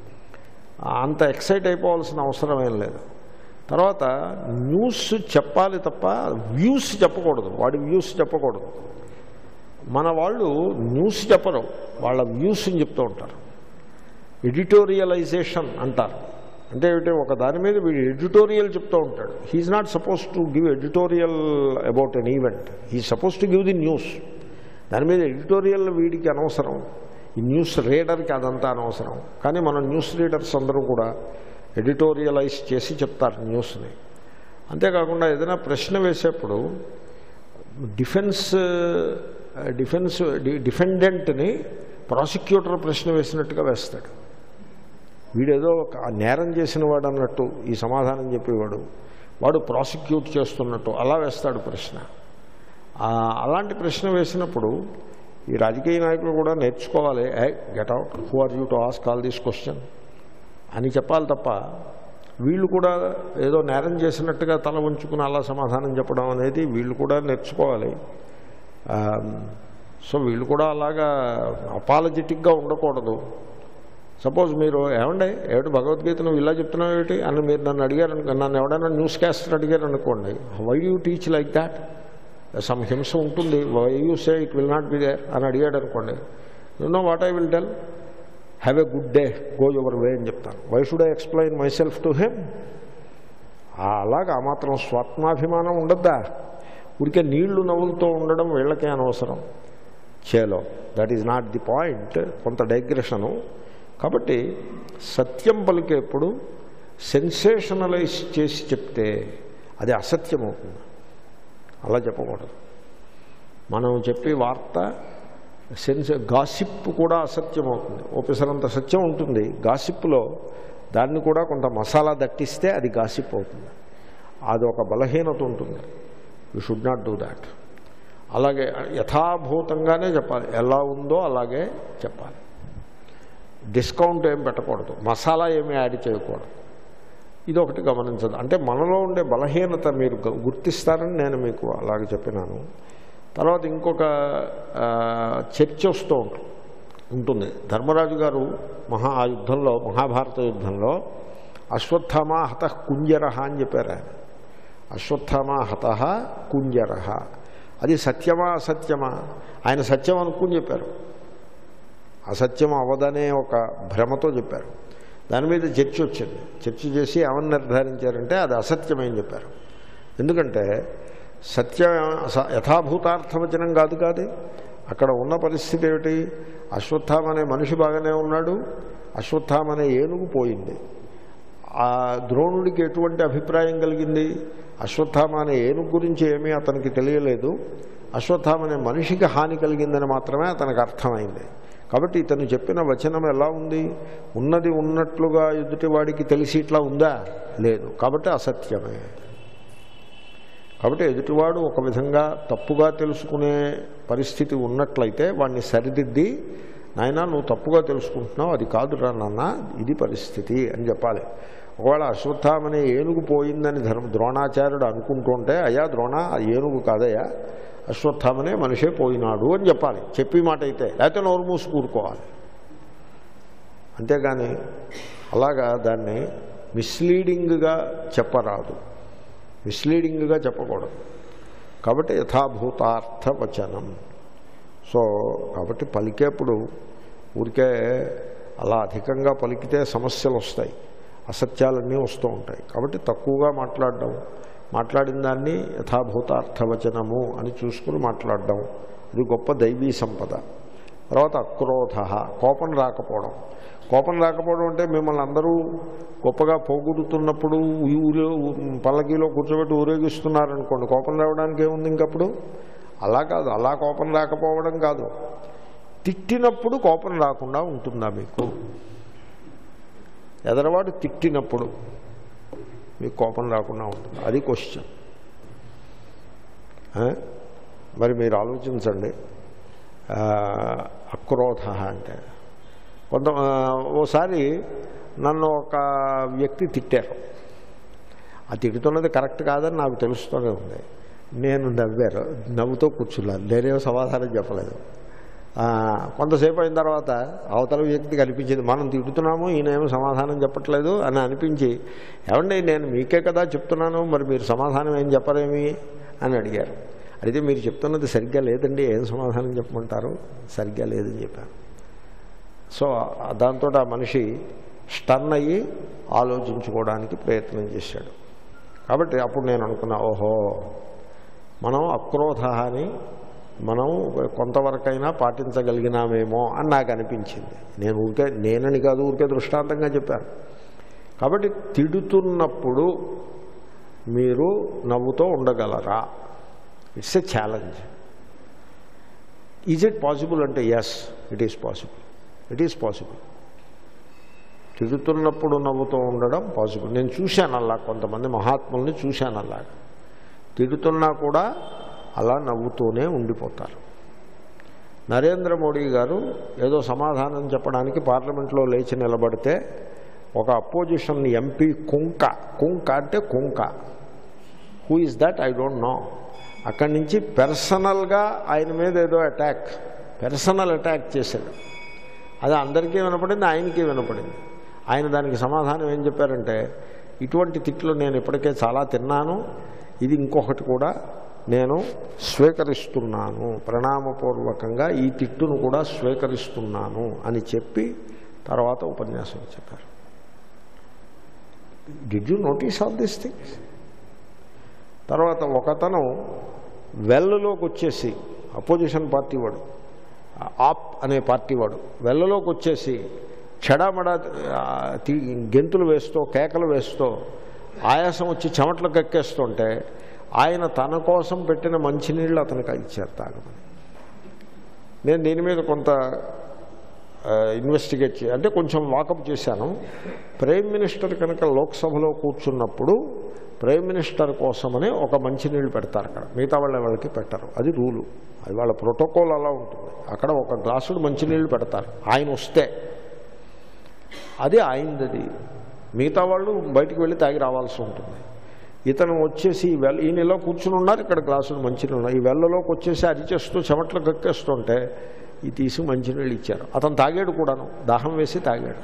అంత ఎక్సైట్ అయిపోవాల్సిన అవసరం ఏం లేదు తర్వాత న్యూస్ చెప్పాలి తప్ప వ్యూస్ చెప్పకూడదు వాడి వ్యూస్ చెప్పకూడదు మన వాళ్ళు న్యూస్ చెప్పరు వాళ్ళ వ్యూస్ని చెప్తూ ఉంటారు ఎడిటోరియలైజేషన్ అంటారు అంటే ఏమిటి ఒక దాని మీద వీడు ఎడిటోరియల్ చెప్తూ ఉంటాడు he is not suppose to give editorial about an event he suppose to give the news దాని మీద ఎడిటోరియల్ వీడికి అనవసరం ఈ న్యూస్ రీడర్కి అదంతా అనవసరం కానీ మన న్యూస్ రీడర్స్ అందరూ కూడా ఎడిటోరియలైజ్ చేసి చెప్తారు న్యూస్ని అంతేకాకుండా ఏదైనా ప్రశ్న వేసేప్పుడు డిఫెన్స్ డిఫెన్స్ డిఫెండెంట్ని ప్రాసిక్యూటర్ ప్రశ్న వేసినట్టుగా వేస్తాడు వీడేదో ఒక నేరం చేసిన వాడు అన్నట్టు ఈ సమాధానం చెప్పేవాడు వాడు ప్రాసిక్యూట్ చేస్తున్నట్టు అలా వేస్తాడు ప్రశ్న ఆ, అలాంటి ప్రశ్న వేసినప్పుడు ఈ రాజకీయ నాయకులు కూడా నేర్చుకోవాలి hey get out who are you to ask all this question అని చెప్పాలి తప్ప వీళ్ళు కూడా ఏదో నేరం చేసినట్టుగా తల ఉంచుకుని అలా సమాధానం చెప్పడం అనేది వీళ్ళు కూడా నేర్చుకోవాలి ఆ, సో వీళ్ళు కూడా అలాగా అపాలజెటిక్గా ఉండకూడదు సపోజ్ మీరు ఏమండి ఏమిటి భగవద్గీత నువ్వు ఇలా చెప్తున్నావు ఏమిటి అని మీరు నన్ను అడిగారు అనుకో నన్ను ఎవడైనా న్యూస్ క్యాస్టర్ అడిగారు అనుకోండి why you teach like that some హింస ఉంటుంది why you say it will not be there అని అడిగాడు అనుకోండి you know what I will tell have a good day go your way అని చెప్తాను why should I explain myself to him అలాగా ఆ మాత్రం స్వాత్మాభిమానం ఉండద్దా ఊరికే నీళ్లు నవ్వులతో ఉండడం వీళ్ళకే అనవసరం చేలో that is not the point కొంత డైగ్రెషను కాబట్టి సత్యం పలికేప్పుడు సెన్సేషనలైజ్ చేసి చెప్తే అది అసత్యం అవుతుంది అలా చెప్పకూడదు మనం చెప్పే వార్త సెన్స్ గాసిప్ కూడా అసత్యం అవుతుంది ఓపెసరంత సత్యం ఉంటుంది గాసిప్లో దాన్ని కూడా కొంత మసాలా దట్టిస్తే అది గాసిప్ అవుతుంది అది ఒక బలహీనత ఉంటుంది you should not do that అలాగే యథాభూతంగానే చెప్పాలి ఎలా ఉందో అలాగే చెప్పాలి డిస్కౌంట్ ఏం పెట్టకూడదు మసాలా ఏమీ యాడ్ చేయకూడదు ఇది ఒకటి గమనించదు అంటే మనలో ఉండే బలహీనత మీరు గ- గుర్తిస్తారని నేను మీకు అలాగే చెప్పినాను తర్వాత ఇంకొక ఆ, చర్చ వస్తూ ఉంటుంది ఉంటుంది ధర్మరాజు గారు మహా ఆ యుద్ధంలో మహాభారత యుద్ధంలో అశ్వత్థామ హత కుంజర అని చెప్పారు ఆయన అశ్వత్థామ హత కుంజర అది సత్యమా అసత్యమా ఆయన సత్యం అనుకుని చెప్పారు అసత్యం అవదనే ఒక భ్రమతో చెప్పారు దాని మీద చర్చ వచ్చింది చర్చ చేసి ఏమని నిర్ధారించారంటే అది అసత్యమని చెప్పారు ఎందుకంటే సత్యం అస- యథాభూతార్థవచనం కాదు కాదు అక్కడ ఉన్న పరిస్థితి ఏమిటి అశ్వత్థామ అనే మనిషి బాగానే ఉన్నాడు అశ్వత్థామ అనే ఏనుగు పోయింది ఆ ద్రోణుడికి ఎటువంటి అభిప్రాయం కలిగింది అశ్వత్థామ అనే ఏనుగు గురించి ఏమీ అతనికి తెలియలేదు అశ్వత్థామ అనే మనిషికి హాని కలిగిందని మాత్రమే అతనికి అర్థమైంది కాబట్టి ఇతను చెప్పిన వచనం ఎలా ఉంది ఉన్నది ఉన్నట్లుగా ఎదుటివాడికి తెలిసి ఇట్లా ఉందా లేదు కాబట్టి అసత్యమే కాబట్టి ఎదుటివాడు ఒక విధంగా తప్పుగా తెలుసుకునే పరిస్థితి ఉన్నట్లయితే వాడిని సరిదిద్ది నాయన నువ్వు తప్పుగా తెలుసుకుంటున్నావు అది కాదురా నాన్న ఇది పరిస్థితి అని చెప్పాలి ఒకవేళ అశ్వత్థామనే ఏనుగు పోయిందని ధర్మ ద్రోణాచార్యుడు అనుకుంటుంటే అయ్యా ద్రోణ ఆ ఏనుగు కాదయ్యా అశ్వత్థామనే మనిషే పోయినాడు అని చెప్పాలి చెప్పి మాట అయితే లేకపోతే నోరు మూసి కూరుకోవాలి అంతేగాని అలాగా దాన్ని మిస్లీడింగ్గా చెప్పరాదు మిస్లీడింగ్గా చెప్పకూడదు కాబట్టి యథాభూతార్థ వచనం సో కాబట్టి పలికేప్పుడు ఊరికే అలా అధికంగా పలికితే సమస్యలు వస్తాయి అసత్యాలన్నీ వస్తూ ఉంటాయి కాబట్టి తక్కువగా మాట్లాడడం మాట్లాడిన దాన్ని యథాభూతార్థవచనము అని చూసుకుని మాట్లాడడం అది గొప్ప దైవీ సంపద తర్వాత అక్రోధ కోపం రాకపోవడం కోపం రాకపోవడం అంటే మిమ్మల్ని అందరూ గొప్పగా పోగొడుతున్నప్పుడు ఊరే పల్లకీలో కూర్చోబెట్టి ఊరేగిస్తున్నారనుకోండి కోపం రావడానికి ఏముంది ఇంకప్పుడు అలా కాదు అలా కోపం రాకపోవడం కాదు తిట్టినప్పుడు కోపం రాకుండా ఉంటుందా మీకు ఎదరవాడు తిట్టినప్పుడు మీకు కోపం రాకుండా ఉంటుంది అది క్వశ్చన్ ఆ? మరి మీరు ఆలోచించండి ఆ, అక్రోధ అంటే కొంత ఆ, ఓసారి నన్ను ఒక వ్యక్తి తిట్టారు ఆ తిడుతున్నది కరెక్ట్ కాదని నాకు తెలుస్తూనే ఉంది నేను నవ్వారు నవ్వుతో కూర్చున్నాను నేనేం సమాధానం చెప్పలేదు ఆ, కొంతసేపు అయిన తర్వాత అవతల వ్యక్తికి అనిపించింది మనం తిడుతున్నాము ఈయన ఏమో సమాధానం చెప్పట్లేదు అని అనిపించి ఏమండి నేను మీకే కదా చెప్తున్నాను మరి మీరు సమాధానం ఏం చెప్పరేమి అని అడిగారు అడిగితే మీరు చెప్తున్నది సరిగ్గా లేదండి ఏం సమాధానం చెప్పమంటారు సరిగ్గా లేదని చెప్పాను సో దాంతో ఆ మనిషి స్టన్ అయ్యి ఆలోచించుకోవడానికి ప్రయత్నం చేశాడు కాబట్టి అప్పుడు నేను అనుకున్నా ఓహో మనం అక్రోధ అని మనం కొంతవరకైనా పాటించగలిగినామేమో అని నాకు అనిపించింది నేను ఊరికే నేనని కాదు ఊరికే దృష్టాంతంగా చెప్పాను కాబట్టి తిడుతున్నప్పుడు మీరు నవ్వుతో ఉండగలరా it's a challenge is it possible అంటే yes it is possible it is possible తిడుతున్నప్పుడు నవ్వుతూ ఉండడం పాసిబుల్ నేను చూశాను అలా కొంతమంది మహాత్ముల్ని చూశాను అలా తిడుతున్నా కూడా అలా నవ్వుతూనే ఉండిపోతారు నరేంద్ర మోడీ గారు ఏదో సమాధానం చెప్పడానికి పార్లమెంట్లో లేచి నిలబడితే ఒక అపోజిషన్ ఎంపీ కుంక కుంక అంటే కుంక who is that I don't know అక్కడి నుంచి పర్సనల్గా ఆయన మీద ఏదో అటాక్ పర్సనల్ అటాక్ చేశాడు అది అందరికీ వినపడింది ఆయనకి వినపడింది ఆయన దానికి సమాధానం ఏం చెప్పారంటే ఇటువంటి తిట్లు నేను ఇప్పటికే చాలా తిన్నాను ఇది ఇంకొకటి కూడా నేను స్వీకరిస్తున్నాను ప్రణామపూర్వకంగా ఈ తిట్టును కూడా స్వీకరిస్తున్నాను అని చెప్పి తర్వాత ఉపన్యాసం చెప్పారు did you notice all these things తర్వాత ఒకతను వెల్లలోకి వచ్చేసి అపోజిషన్ పార్టీ వాడు ఆప్ అనే పార్టీ వాడు వెల్లలోకి వచ్చేసి చెడామడ ఆ, తీ- గెంతులు వేస్తూ కేకలు వేస్తూ ఆయాసం వచ్చి చెమటలు కక్కేస్తుంటే ఆయన తన కోసం పెట్టిన మంచినీళ్ళు అతనికి ఇచ్చారు తాగమని నేను దీని మీద కొంత ఇన్వెస్టిగేట్ చే అంటే కొంచెం వాకప్ చేశాను ప్రైమ్ మినిస్టర్ కనుక లోక్సభలో కూర్చున్నప్పుడు ప్రైమ్ మినిస్టర్ కోసమని ఒక మంచినీళ్ళు పెడతారు అక్కడ మిగతా వాళ్ళ వాళ్ళకి పెట్టరు అది రూలు అది వాళ్ళ ప్రోటోకాల్ అలా ఉంటుంది అక్కడ ఒక గ్లాసుడు మంచినీళ్ళు పెడతారు ఆయన వస్తే అది ఆయనది మిగతా వాళ్ళు బయటికి వెళ్ళి తాగి రావాల్సి ఉంటుంది ఇతను వచ్చేసి ఈ వెల్ ఈయన ఇలా కూర్చుని ఉన్నారు ఇక్కడ గ్లాసులు మంచినీళ్ళు ఉన్నాయి ఈ వెల్లలోకి వచ్చేసి అరిచేస్తూ చెమట్లు కక్కేస్తుంటే ఈ తీసి మంచినీళ్ళు ఇచ్చారు అతను తాగాడు కూడాను దాహం వేసి తాగాడు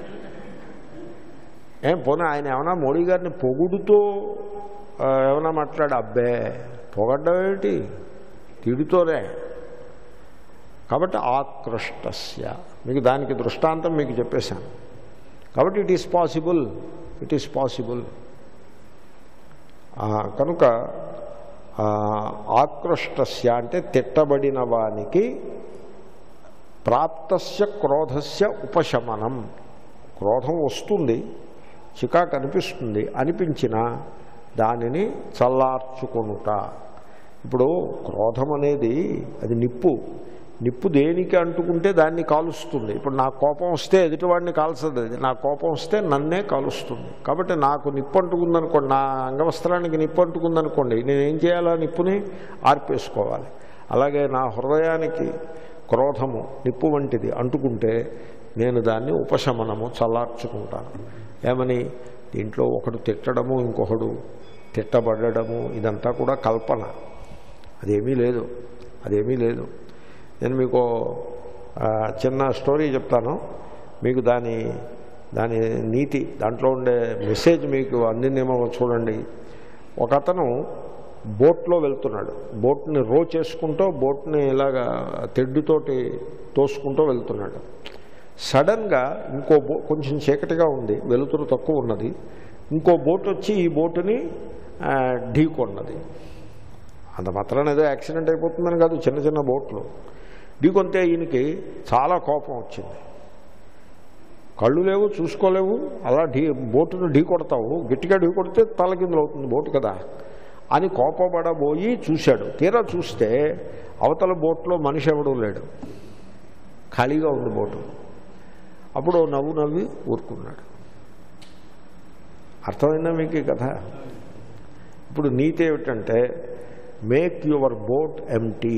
ఏం పోనీ ఆయన ఏమైనా మోడీ గారిని పొగుడుతో ఆ, ఏమైనా మాట్లాడు అబ్బే పొగడ్డం ఏమిటి తిడుతోనే కాబట్టి ఆకృష్టస్య మీకు దానికి దృష్టాంతం మీకు చెప్పేశాను కాబట్టి it is possible it is possible కనుక ఆ, ఆకృష్టస్య అంటే తిట్టబడిన వానికి ప్రాప్తస్య క్రోధస్య ఉపశమనం క్రోధం వస్తుంది చికాకు అనిపిస్తుంది అనిపించిన దానిని చల్లార్చుకొనుట ఇప్పుడు క్రోధం అనేది అది నిప్పు నిప్పు దేనికి అంటుకుంటే దాన్ని కాలుస్తుంది ఇప్పుడు నా కోపం వస్తే ఎదుటివాడిని కాల్చదు అది నా కోపం వస్తే నన్నే కాలుస్తుంది కాబట్టి నాకు నిప్పు అంటుకుందనుకోండి నా అంగవస్త్రానికి నిప్పు అంటుకుందనుకోండి నేనేం చేయాలి ఆ నిప్పుని ఆర్పేసుకోవాలి అలాగే నా హృదయానికి క్రోధము నిప్పు వంటిది అంటుకుంటే నేను దాన్ని ఉపశమనము చల్లార్చుకుంటాను ఏమని దీంట్లో ఒకడు తిట్టడము ఇంకొకడు తిట్టబడము ఇదంతా కూడా కల్పన అదేమీ లేదు అదేమీ లేదు నేను మీకు ఆ, చిన్న స్టోరీ చెప్తాను మీకు దాని దాని నీతి దాంట్లో ఉండే మెసేజ్ మీకు అందిందేమో చూడండి ఒక అతను బోట్లో వెళ్తున్నాడు బోట్ని రో చేసుకుంటూ బోట్ని ఇలాగా తెడ్డుతోటి తోసుకుంటూ వెళ్తున్నాడు సడన్గా ఇంకో బో కొంచెం చీకటిగా ఉంది వెలుతురు తక్కువ ఉన్నది ఇంకో బోట్ వచ్చి ఈ బోటుని ఆ, ఢీకొన్నది అంత మాత్రాన ఏదో యాక్సిడెంట్ అయిపోతుందని కాదు చిన్న చిన్న బోట్లు ఢీకొంతే ఈయనకి చాలా కోపం వచ్చింది కళ్ళు లేవు చూసుకోలేవు అలా ఢీ బోటును ఢీ కొడతావు గట్టిగా ఢీ కొడితే తలకిందులు అవుతుంది బోటు కదా అని కోపపడబోయి చూశాడు తీరా చూస్తే అవతల బోట్లో మనిషి ఎవడూ లేడు ఖాళీగా ఉంది బోటు అప్పుడు ఓ నవ్వు నవ్వి ఊరుకున్నాడు అర్థమైందా మీకు ఈ కథ ఇప్పుడు నీతి ఏమిటంటే మేక్ యువర్ బోట్ ఎంటీ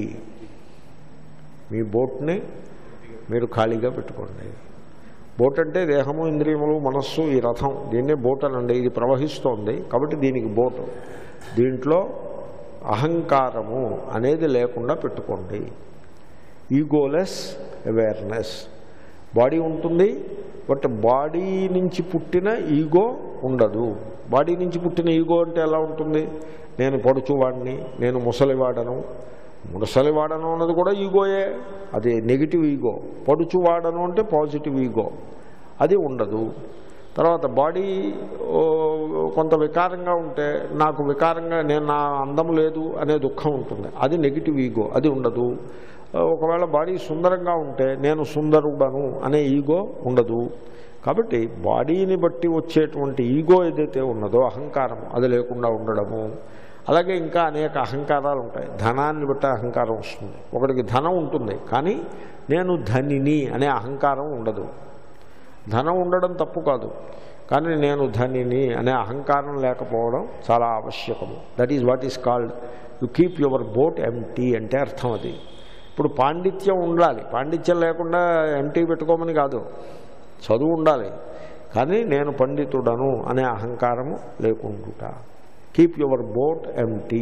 మీ బోట్ని మీరు ఖాళీగా పెట్టుకోండి బోట్ అంటే దేహము ఇంద్రియములు మనస్సు ఈ రథం దీన్నే బోట్ అనండి ఇది ప్రవహిస్తోంది కాబట్టి దీనికి బోటు దీంట్లో అహంకారము అనేది లేకుండా పెట్టుకోండి ఈగోలెస్ అవేర్నెస్ బాడీ ఉంటుంది బట్ బాడీ నుంచి పుట్టిన ఈగో ఉండదు బాడీ నుంచి పుట్టిన ఈగో అంటే ఎలా ఉంటుంది నేను పడుచువాడిని నేను ముసలివాడను ముసలివాడను అన్నది కూడా ఈగోయే అది నెగిటివ్ ఈగో పడుచువాడను అంటే పాజిటివ్ ఈగో అది ఉండదు తర్వాత బాడీ ఓ, కొంత వికారంగా ఉంటే నాకు వికారంగా నేను నా అందం లేదు అనే దుఃఖం ఉంటుంది అది నెగిటివ్ ఈగో అది ఉండదు ఒకవేళ బాడీ సుందరంగా ఉంటే నేను సుందరుడను అనే ఈగో ఉండదు కాబట్టి బాడీని బట్టి వచ్చేటువంటి ఈగో ఏదైతే ఉన్నదో అహంకారం అది లేకుండా ఉండడము అలాగే ఇంకా అనేక అహంకారాలు ఉంటాయి ధనాన్ని బట్టి అహంకారం వస్తుంది ఒకటికి ధనం ఉంటుంది కానీ నేను ధనిని అనే అహంకారం ఉండదు ధనం ఉండడం తప్పు కాదు కానీ నేను ధనిని అనే అహంకారం లేకపోవడం చాలా ఆవశ్యకము that is what is called you keep your boat empty అంటే అర్థం అది ఇప్పుడు పాండిత్యం ఉండాలి పాండిత్యం లేకుండా ఎంటీ పెట్టుకోమని కాదు చదువు ఉండాలి కానీ నేను పండితుడను అనే అహంకారము లేకుండుట కీప్ యువర్ బోట్ ఎంటీ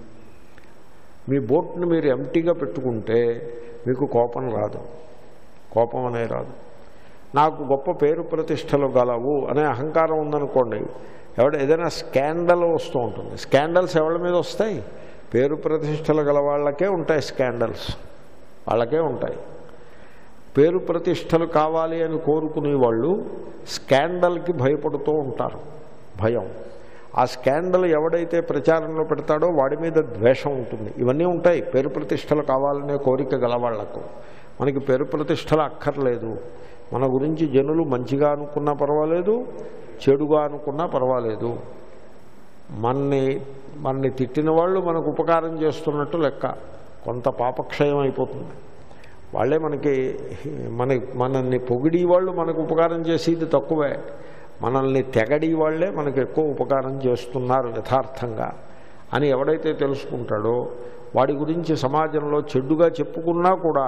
మీ బోట్ని మీరు ఎంటీగా పెట్టుకుంటే మీకు కోపం రాదు కోపం అనే రాదు నాకు గొప్ప పేరు ప్రతిష్టలు గలవు అనే అహంకారం ఉందనుకోండి ఎవడ ఏదైనా స్కాండల్ వస్తూ ఉంటుంది స్కాండల్స్ ఎవరి మీద వస్తాయి పేరు ప్రతిష్టలు గల వాళ్ళకే ఉంటాయి స్కాండల్స్ వాళ్ళకే ఉంటాయి పేరు ప్రతిష్టలు కావాలి అని కోరుకునే వాళ్ళు స్కాండల్కి భయపడుతూ ఉంటారు భయం ఆ స్కాండల్ ఎవడైతే ప్రచారంలో పెడతాడో వాడి మీద ద్వేషం ఉంటుంది ఇవన్నీ ఉంటాయి పేరు ప్రతిష్టలు కావాలనే కోరిక గలవాళ్లకు మనకి పేరు ప్రతిష్టలు అక్కర్లేదు మన గురించి జనులు మంచిగా అనుకున్నా పర్వాలేదు చెడుగా అనుకున్నా పర్వాలేదు మన్ని మనని తిట్టిన వాళ్ళు మనకు ఉపకారం చేస్తున్నట్టు లెక్క కొంత పాపక్షయం అయిపోతుంది వాళ్ళే మనకి మన మనల్ని పొగిడి వాళ్ళు మనకు ఉపకారం చేసేది తక్కువే మనల్ని తెగడి వాళ్ళే మనకు ఎక్కువ ఉపకారం చేస్తున్నారు యథార్థంగా అని ఎవడైతే తెలుసుకుంటాడో వాడి గురించి సమాజంలో చెడ్డుగా చెప్పుకున్నా కూడా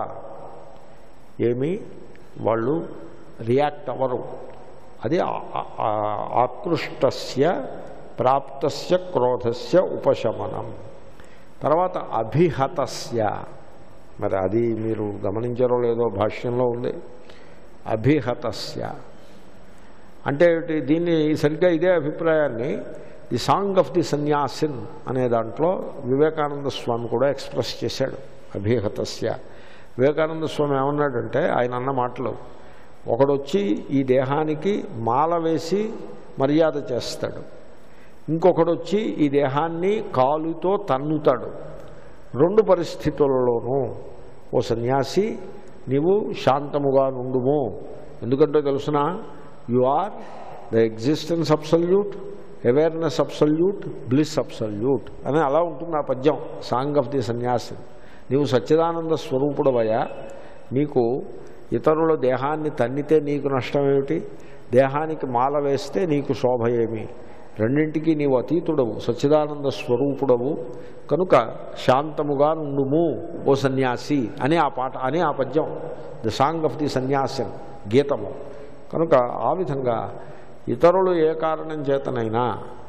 ఏమీ వాళ్ళు రియాక్ట్ అవ్వరు అది ఆ- ఆ- ఆ- ఆకృష్టస్య ప్రాప్తస్య క్రోధస్య ఉపశమనం తర్వాత అభిహతస్య మరి అది మీరు గమనించారో లేదో భాష్యంలో ఉంది అభిహతస్య అంటే ఏమిటి? దీన్ని సరిగ్గా ఇదే అభిప్రాయాన్ని the song of the sannyasin అనే దాంట్లో వివేకానంద స్వామి కూడా ఎక్స్ప్రెస్ చేశాడు అభిహతస్య వివేకానంద స్వామి ఏమన్నాడంటే ఆయన అన్న మాటలు ఒకడొచ్చి ఈ దేహానికి మాల వేసి మర్యాద చేస్తాడు ఇంకొకడొచ్చి ఈ దేహాన్ని కాలుతో తన్నుతాడు రెండు పరిస్థితులలోనూ ఓ సన్యాసి నీవు శాంతముగా నుండుము ఎందుకంటే తెలుసిన you are the existence absolute awareness absolute bliss absolute అని అలా ఉంటుంది ఆ పద్యం సాంగ్ ఆఫ్ ది సన్యాసి నీవు సచ్చిదానంద స్వరూపుడవయ్యా నీకు ఇతరుల దేహాన్ని తన్నితే నీకు నష్టం ఏమిటి దేహానికి మాల వేస్తే నీకు శోభ ఏమి రెండింటికి నీవు అతీతుడవు సచ్చిదానంద స్వరూపుడవు కనుక శాంతముగా నుండుము ఓ సన్యాసి అని ఆ పాట అని ఆ పద్యం ది సాంగ్ ఆఫ్ ది సన్యాసం గీతము కనుక ఆ విధంగా ఇతరులు ఏ కారణం చేతనైనా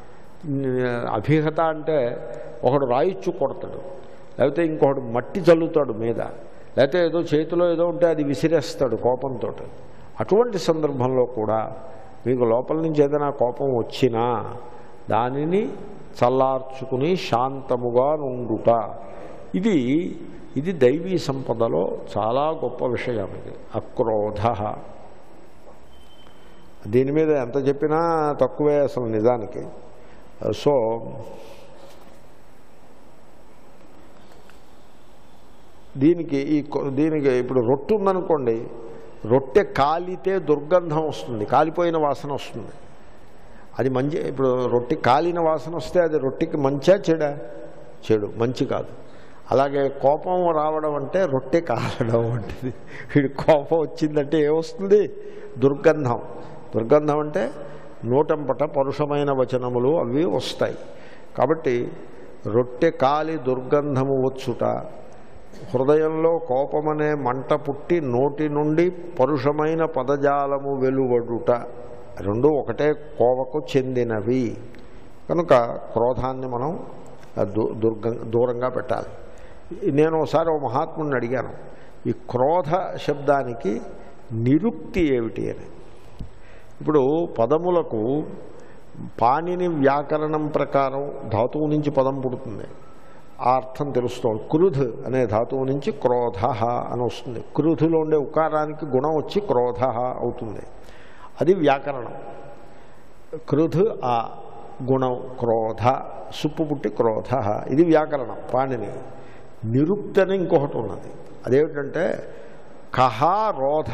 అభిహత అంటే ఒకడు రాయిచ్చు కొడతాడు లేకపోతే ఇంకొకడు మట్టి చల్లుతాడు మీద లేకపోతే ఏదో చేతిలో ఏదో ఉంటే అది విసిరేస్తాడు కోపంతో అటువంటి సందర్భంలో కూడా మీకు లోపల నుంచి ఏదైనా కోపం వచ్చినా దానిని చల్లార్చుకుని శాంతముగా నుండుట ఇది ఇది దైవీ సంపదలో చాలా గొప్ప విషయం ఇది అక్రోధ దీని మీద ఎంత చెప్పినా తక్కువే అసలు నిజానికి సో దీనికి ఈ కొ- దీనికి ఇప్పుడు రొట్టె ఉందనుకోండి రొట్టె కాలితే దుర్గంధం వస్తుంది కాలిపోయిన వాసన వస్తుంది అది మంచి ఇప్పుడు రొట్టె కాలిన వాసన వస్తే అది రొట్టెకి మంచా చెడా చెడు మంచి కాదు అలాగే కోపం రావడం అంటే రొట్టె కాలడం వంటిది వీడి కోపం వచ్చిందంటే ఏమొస్తుంది దుర్గంధం దుర్గంధం అంటే నూటంపట పరుషమైన వచనములు అవి వస్తాయి కాబట్టి రొట్టె కాలి దుర్గంధము వచ్చుట హృదయంలో కోపమనే మంట పుట్టి నోటి నుండి పరుషమైన పదజాలము వెలువడుట రెండు ఒకటే కోవకు చెందినవి కనుక క్రోధాన్ని మనం దు- దుర్గ దూరంగా పెట్టాలి నేను ఒకసారి ఒక మహాత్ముడిని అడిగాను ఈ క్రోధ శబ్దానికి నిరుక్తి ఏమిటి అని ఇప్పుడు పదములకు పాణిని వ్యాకరణం ప్రకారం ధాతువు నుంచి పదం పుడుతుంది ఆ అర్థం తెలుస్తోంది క్రుధ్ అనే ధాతువు నుంచి క్రోధ అని వస్తుంది క్రుధులో ఉండే ఉకారానికి గుణం వచ్చి క్రోధ అవుతుంది అది వ్యాకరణం క్రుధ్ ఆ గుణం క్రోధ సుప్పు పుట్టి క్రోధ ఇది వ్యాకరణం పాణిని నిరుక్తి అని ఇంకొకటి ఉన్నది అదేమిటంటే కహ రోధ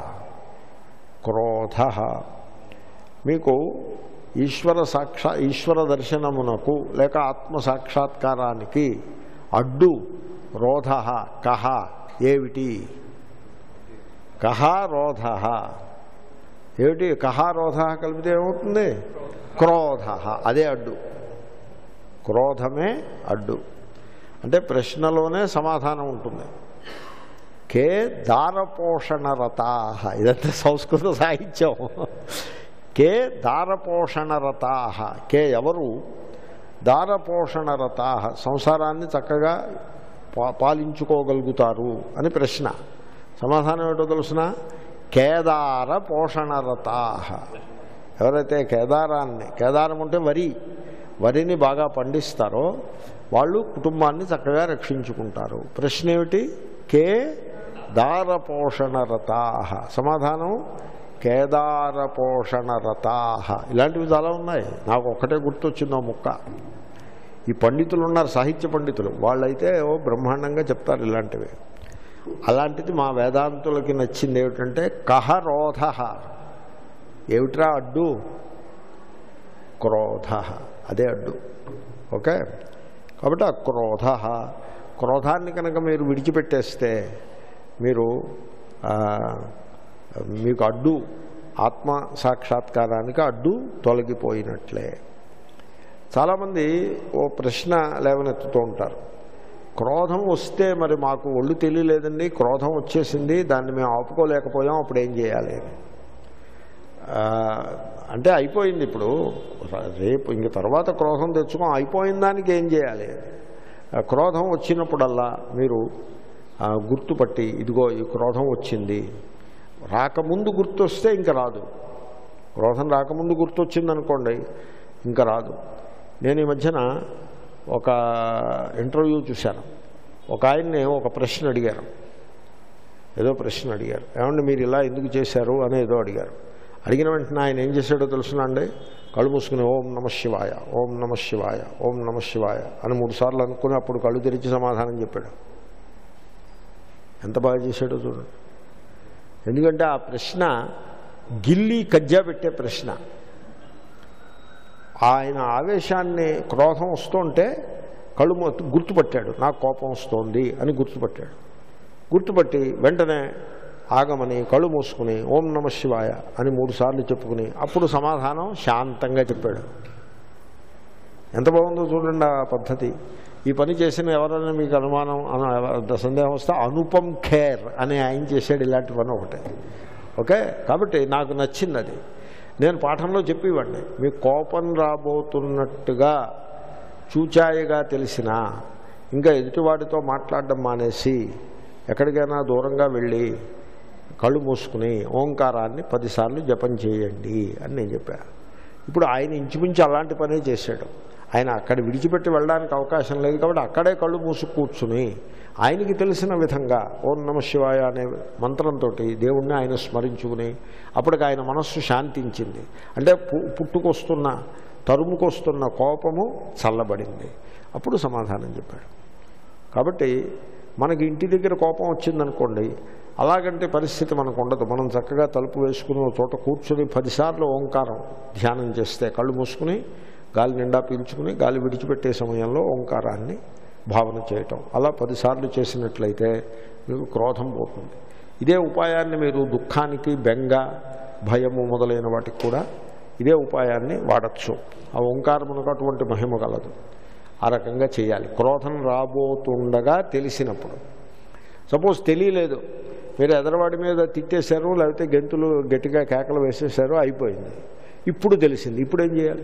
క్రోధ మీకు ఈశ్వర సాక్షా ఈశ్వర దర్శనమునకు లేక ఆత్మ సాక్షాత్కారానికి అడ్డు రోధ కహ ఏమిటి కహ రోధ ఏమిటి కహ రోధ కలిపితే ఏమవుతుంది క్రోధ అదే అడ్డు క్రోధమే అడ్డు అంటే ప్రశ్నలోనే సమాధానం ఉంటుంది కే దారపోషణరతా ఇదంతా సంస్కృత సాహిత్యం కే దారపోషణరతా కే ఎవరు దారపోషణరతా సంసారాన్ని చక్కగా పా పాలించుకోగలుగుతారు అని ప్రశ్న సమాధానం ఏంటో తెలుసిన కేదార పోషణరతా ఎవరైతే కేదారాన్ని కేదారం అంటే వరి వరిని బాగా పండిస్తారో వాళ్ళు కుటుంబాన్ని చక్కగా రక్షించుకుంటారు ప్రశ్న ఏమిటి కే దారపోషణరతా సమాధానం కేదారపోషణరతా ఇలాంటివి చాలా ఉన్నాయి నాకు ఒక్కటే గుర్తొచ్చింది ఆ ముక్క ఈ పండితులు ఉన్నారు సాహిత్య పండితులు వాళ్ళైతే ఓ బ్రహ్మాండంగా చెప్తారు ఇలాంటివి అలాంటిది మా వేదాంతులకి నచ్చింది ఏమిటంటే కహరోధ ఏమిట్రా అడ్డు క్రోధ అదే అడ్డు ఓకే కాబట్టి ఆ క్రోధ క్రోధాన్ని కనుక మీరు విడిచిపెట్టేస్తే మీరు ఆ, మీకు అడ్డు ఆత్మ సాక్షాత్కారానికి అడ్డు తొలగిపోయినట్లే చాలామంది ఓ ప్రశ్న లేవనెత్తుతూ ఉంటారు క్రోధం వస్తే మరి మాకు ఒళ్ళు తెలియలేదండి క్రోధం వచ్చేసింది దాన్ని మేము ఆపుకోలేకపోయాం అప్పుడు ఏం చేయాలి అని ఆ, అంటే అయిపోయింది ఇప్పుడు రేపు ఇంక తర్వాత క్రోధం తెచ్చుకోం అయిపోయిన దానికి ఏం చేయాలి ఆ, క్రోధం వచ్చినప్పుడల్లా మీరు ఆ, గుర్తుపట్టి ఇదిగో ఈ క్రోధం వచ్చింది రాకముందు గుర్తొస్తే ఇంకా రాదు క్రోధం రాకముందు గుర్తొచ్చింది అనుకోండి ఇంకా రాదు నేను ఈ మధ్యన ఒక ఇంటర్వ్యూ చూశాను ఒక ఆయన్ని ఒక ప్రశ్న అడిగారు ఏదో ప్రశ్న అడిగారు ఏమండి మీరు ఇలా ఎందుకు చేశారు అని ఏదో అడిగారు అడిగిన వెంటనే ఆయన ఏం చేశాడో తెలుసునండి కళ్ళు మూసుకుని ఓం నమ శివాయ ఓం నమ శివాయ ఓం నమ శివాయ అని మూడు సార్లు అనుకుని అప్పుడు కళ్ళు తెరిచి సమాధానం చెప్పాడు ఎంత బాగా చేశాడో చూడండి ఎందుకంటే ఆ ప్రశ్న గిల్లి కజ్జా పెట్టే ప్రశ్న ఆయన ఆవేశాన్ని క్రోధం వస్తుంటే కళ్ళు మొత్తం గుర్తుపట్టాడు నాకు కోపం వస్తోంది అని గుర్తుపట్టాడు గుర్తుపట్టి వెంటనే ఆగమని కళ్ళు మూసుకుని ఓం నమ శివాయ అని మూడు సార్లు చెప్పుకుని అప్పుడు సమాధానం శాంతంగా చెప్పాడు ఎంత బాగుందో చూడండి ఆ పద్ధతి ఈ పని చేసిన ఎవరైనా మీకు అనుమానం అన- ఎవ- సందేహం వస్తే అనుపమ్ ఖేర్ అని ఆయన చేశాడు ఇలాంటి పని ఒకటే ఓకే కాబట్టి నాకు నచ్చింది అది నేను పాఠంలో చెప్పేవాడిని మీ కోపం రాబోతున్నట్టుగా చూచాయిగా తెలిసినా ఇంకా ఎదుటివాడితో మాట్లాడడం మానేసి ఎక్కడికైనా దూరంగా వెళ్ళి కళ్ళు మూసుకుని ఓంకారాన్ని పదిసార్లు జపం చేయండి అని నేను చెప్పాను ఇప్పుడు ఆయన ఇంచుమించు అలాంటి పనే చేశాడు ఆయన అక్కడ విడిచిపెట్టి వెళ్ళడానికి అవకాశం లేదు కాబట్టి అక్కడే కళ్ళు మూసు కూర్చుని ఆయనకి తెలిసిన విధంగా ఓం నమ శివాయ అనే మంత్రంతో దేవుణ్ణి ఆయన స్మరించుకుని అప్పటికి ఆయన మనస్సు శాంతించింది అంటే పు పుట్టుకొస్తున్న తరుముకొస్తున్న కోపము చల్లబడింది అప్పుడు సమాధానం చెప్పాడు కాబట్టి మనకి ఇంటి దగ్గర కోపం వచ్చిందనుకోండి అలాగంటే పరిస్థితి మనకు ఉండదు మనం చక్కగా తలుపు వేసుకుని ఒక చోట కూర్చుని పదిసార్లు ఓంకారం ధ్యానం చేస్తే కళ్ళు మూసుకుని గాలి నిండా పీల్చుకుని గాలి విడిచిపెట్టే సమయంలో ఓంకారాన్ని భావన చేయటం అలా పదిసార్లు చేసినట్లయితే మీకు క్రోధం పోతుంది ఇదే ఉపాయాన్ని మీరు దుఃఖానికి బెంగ భయము మొదలైన వాటికి కూడా ఇదే ఉపాయాన్ని వాడచ్చు ఆ ఓంకారమునకు అటువంటి మహిమ కలదు ఆ రకంగా చేయాలి క్రోధం రాబోతుండగా తెలిసినప్పుడు సపోజ్ తెలియలేదు మీరు ఎదరవాడి మీద తిట్టేశారు లేకపోతే గెంతులు గట్టిగా కేకలు వేసేశారు అయిపోయింది ఇప్పుడు తెలిసింది ఇప్పుడు ఏం చేయాలి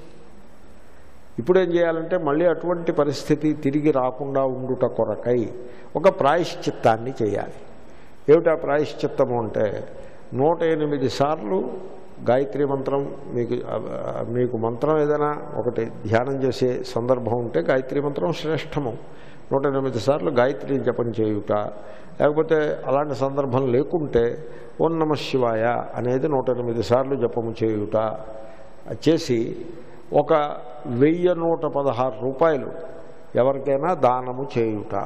ఇప్పుడు ఏం చేయాలంటే మళ్ళీ అటువంటి పరిస్థితి తిరిగి రాకుండా ఉండుట కొరకై ఒక ప్రాయశ్చిత్తాన్ని చేయాలి ఏమిటా ప్రాయశ్చిత్తము అంటే నూట ఎనిమిది సార్లు గాయత్రి మంత్రం మీకు ఆ, మీకు మంత్రం ఏదైనా ఒకటి ధ్యానం చేసే సందర్భం ఉంటే గాయత్రి మంత్రం శ్రేష్టము నూట ఎనిమిది సార్లు గాయత్రి జపం చేయుట లేకపోతే అలాంటి సందర్భం లేకుంటే ఓం నమ శివాయ అనేది నూట ఎనిమిది సార్లు జపము చేయుట చేసి ఒక వెయ్యి నూట పదహారు రూపాయలు ఎవరికైనా దానము చేయుట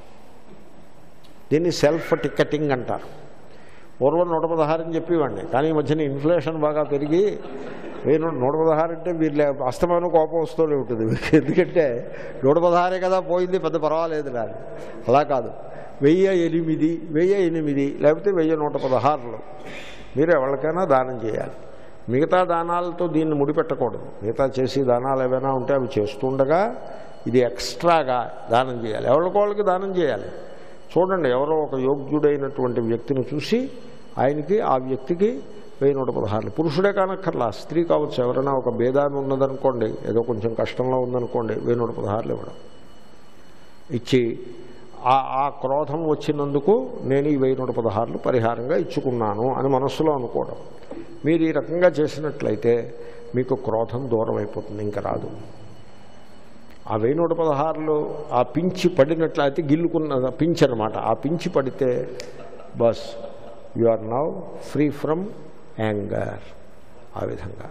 దీన్ని సెల్ఫ్ టికెటింగ్ అంటారు పూర్వం నూట పదహారు అని చెప్పేవాడిని కానీ ఈ మధ్యన ఇన్ఫ్లేషన్ బాగా పెరిగి వెయ్యి నూట నూట పదహారు అంటే వీళ్ళ అస్తమానం కోపం వస్తూనే ఉంటుంది మీకు ఎందుకంటే నూట పదహారే కదా పోయింది పెద్ద పర్వాలేదు రాని అలా కాదు వెయ్యి ఎనిమిది వెయ్యి ఎనిమిది లేకపోతే వెయ్యి నూట పదహారులు మీరు ఎవరికైనా దానం చేయాలి మిగతా దానాలతో దీన్ని ముడిపెట్టకూడదు మిగతా చేసి దానాలు ఏవైనా ఉంటే అవి చేస్తుండగా ఇది ఎక్స్ట్రాగా దానం చేయాలి ఎవరికోళ్ళకి దానం చేయాలి చూడండి ఎవరో ఒక యోగ్యుడైనటువంటి వ్యక్తిని చూసి ఆయనకి ఆ వ్యక్తికి వెయ్యి నూట పదహారులు పురుషుడే కానక్కర్లా స్త్రీ కావచ్చు ఎవరైనా ఒక భేదాన్ని ఉన్నదనుకోండి ఏదో కొంచెం కష్టంలో ఉందనుకోండి వెయ్యి నూట పదహారులు ఇవ్వడం ఇచ్చి ఆ ఆ క్రోధం వచ్చినందుకు నేను ఈ వెయ్యి నూట పదహారులు పరిహారంగా ఇచ్చుకున్నాను అని మనస్సులో అనుకోవడం మీరు ఈ రకంగా చేసినట్లయితే మీకు క్రోధం దూరం అయిపోతుంది ఇంకా రాదు ఆ వెయ్యి నూట పదహారులు ఆ పించి పడినట్లయితే గిల్లుకున్న పించి అనమాట ఆ పించి పడితే బస్ you are now free from anger ఆ విధంగా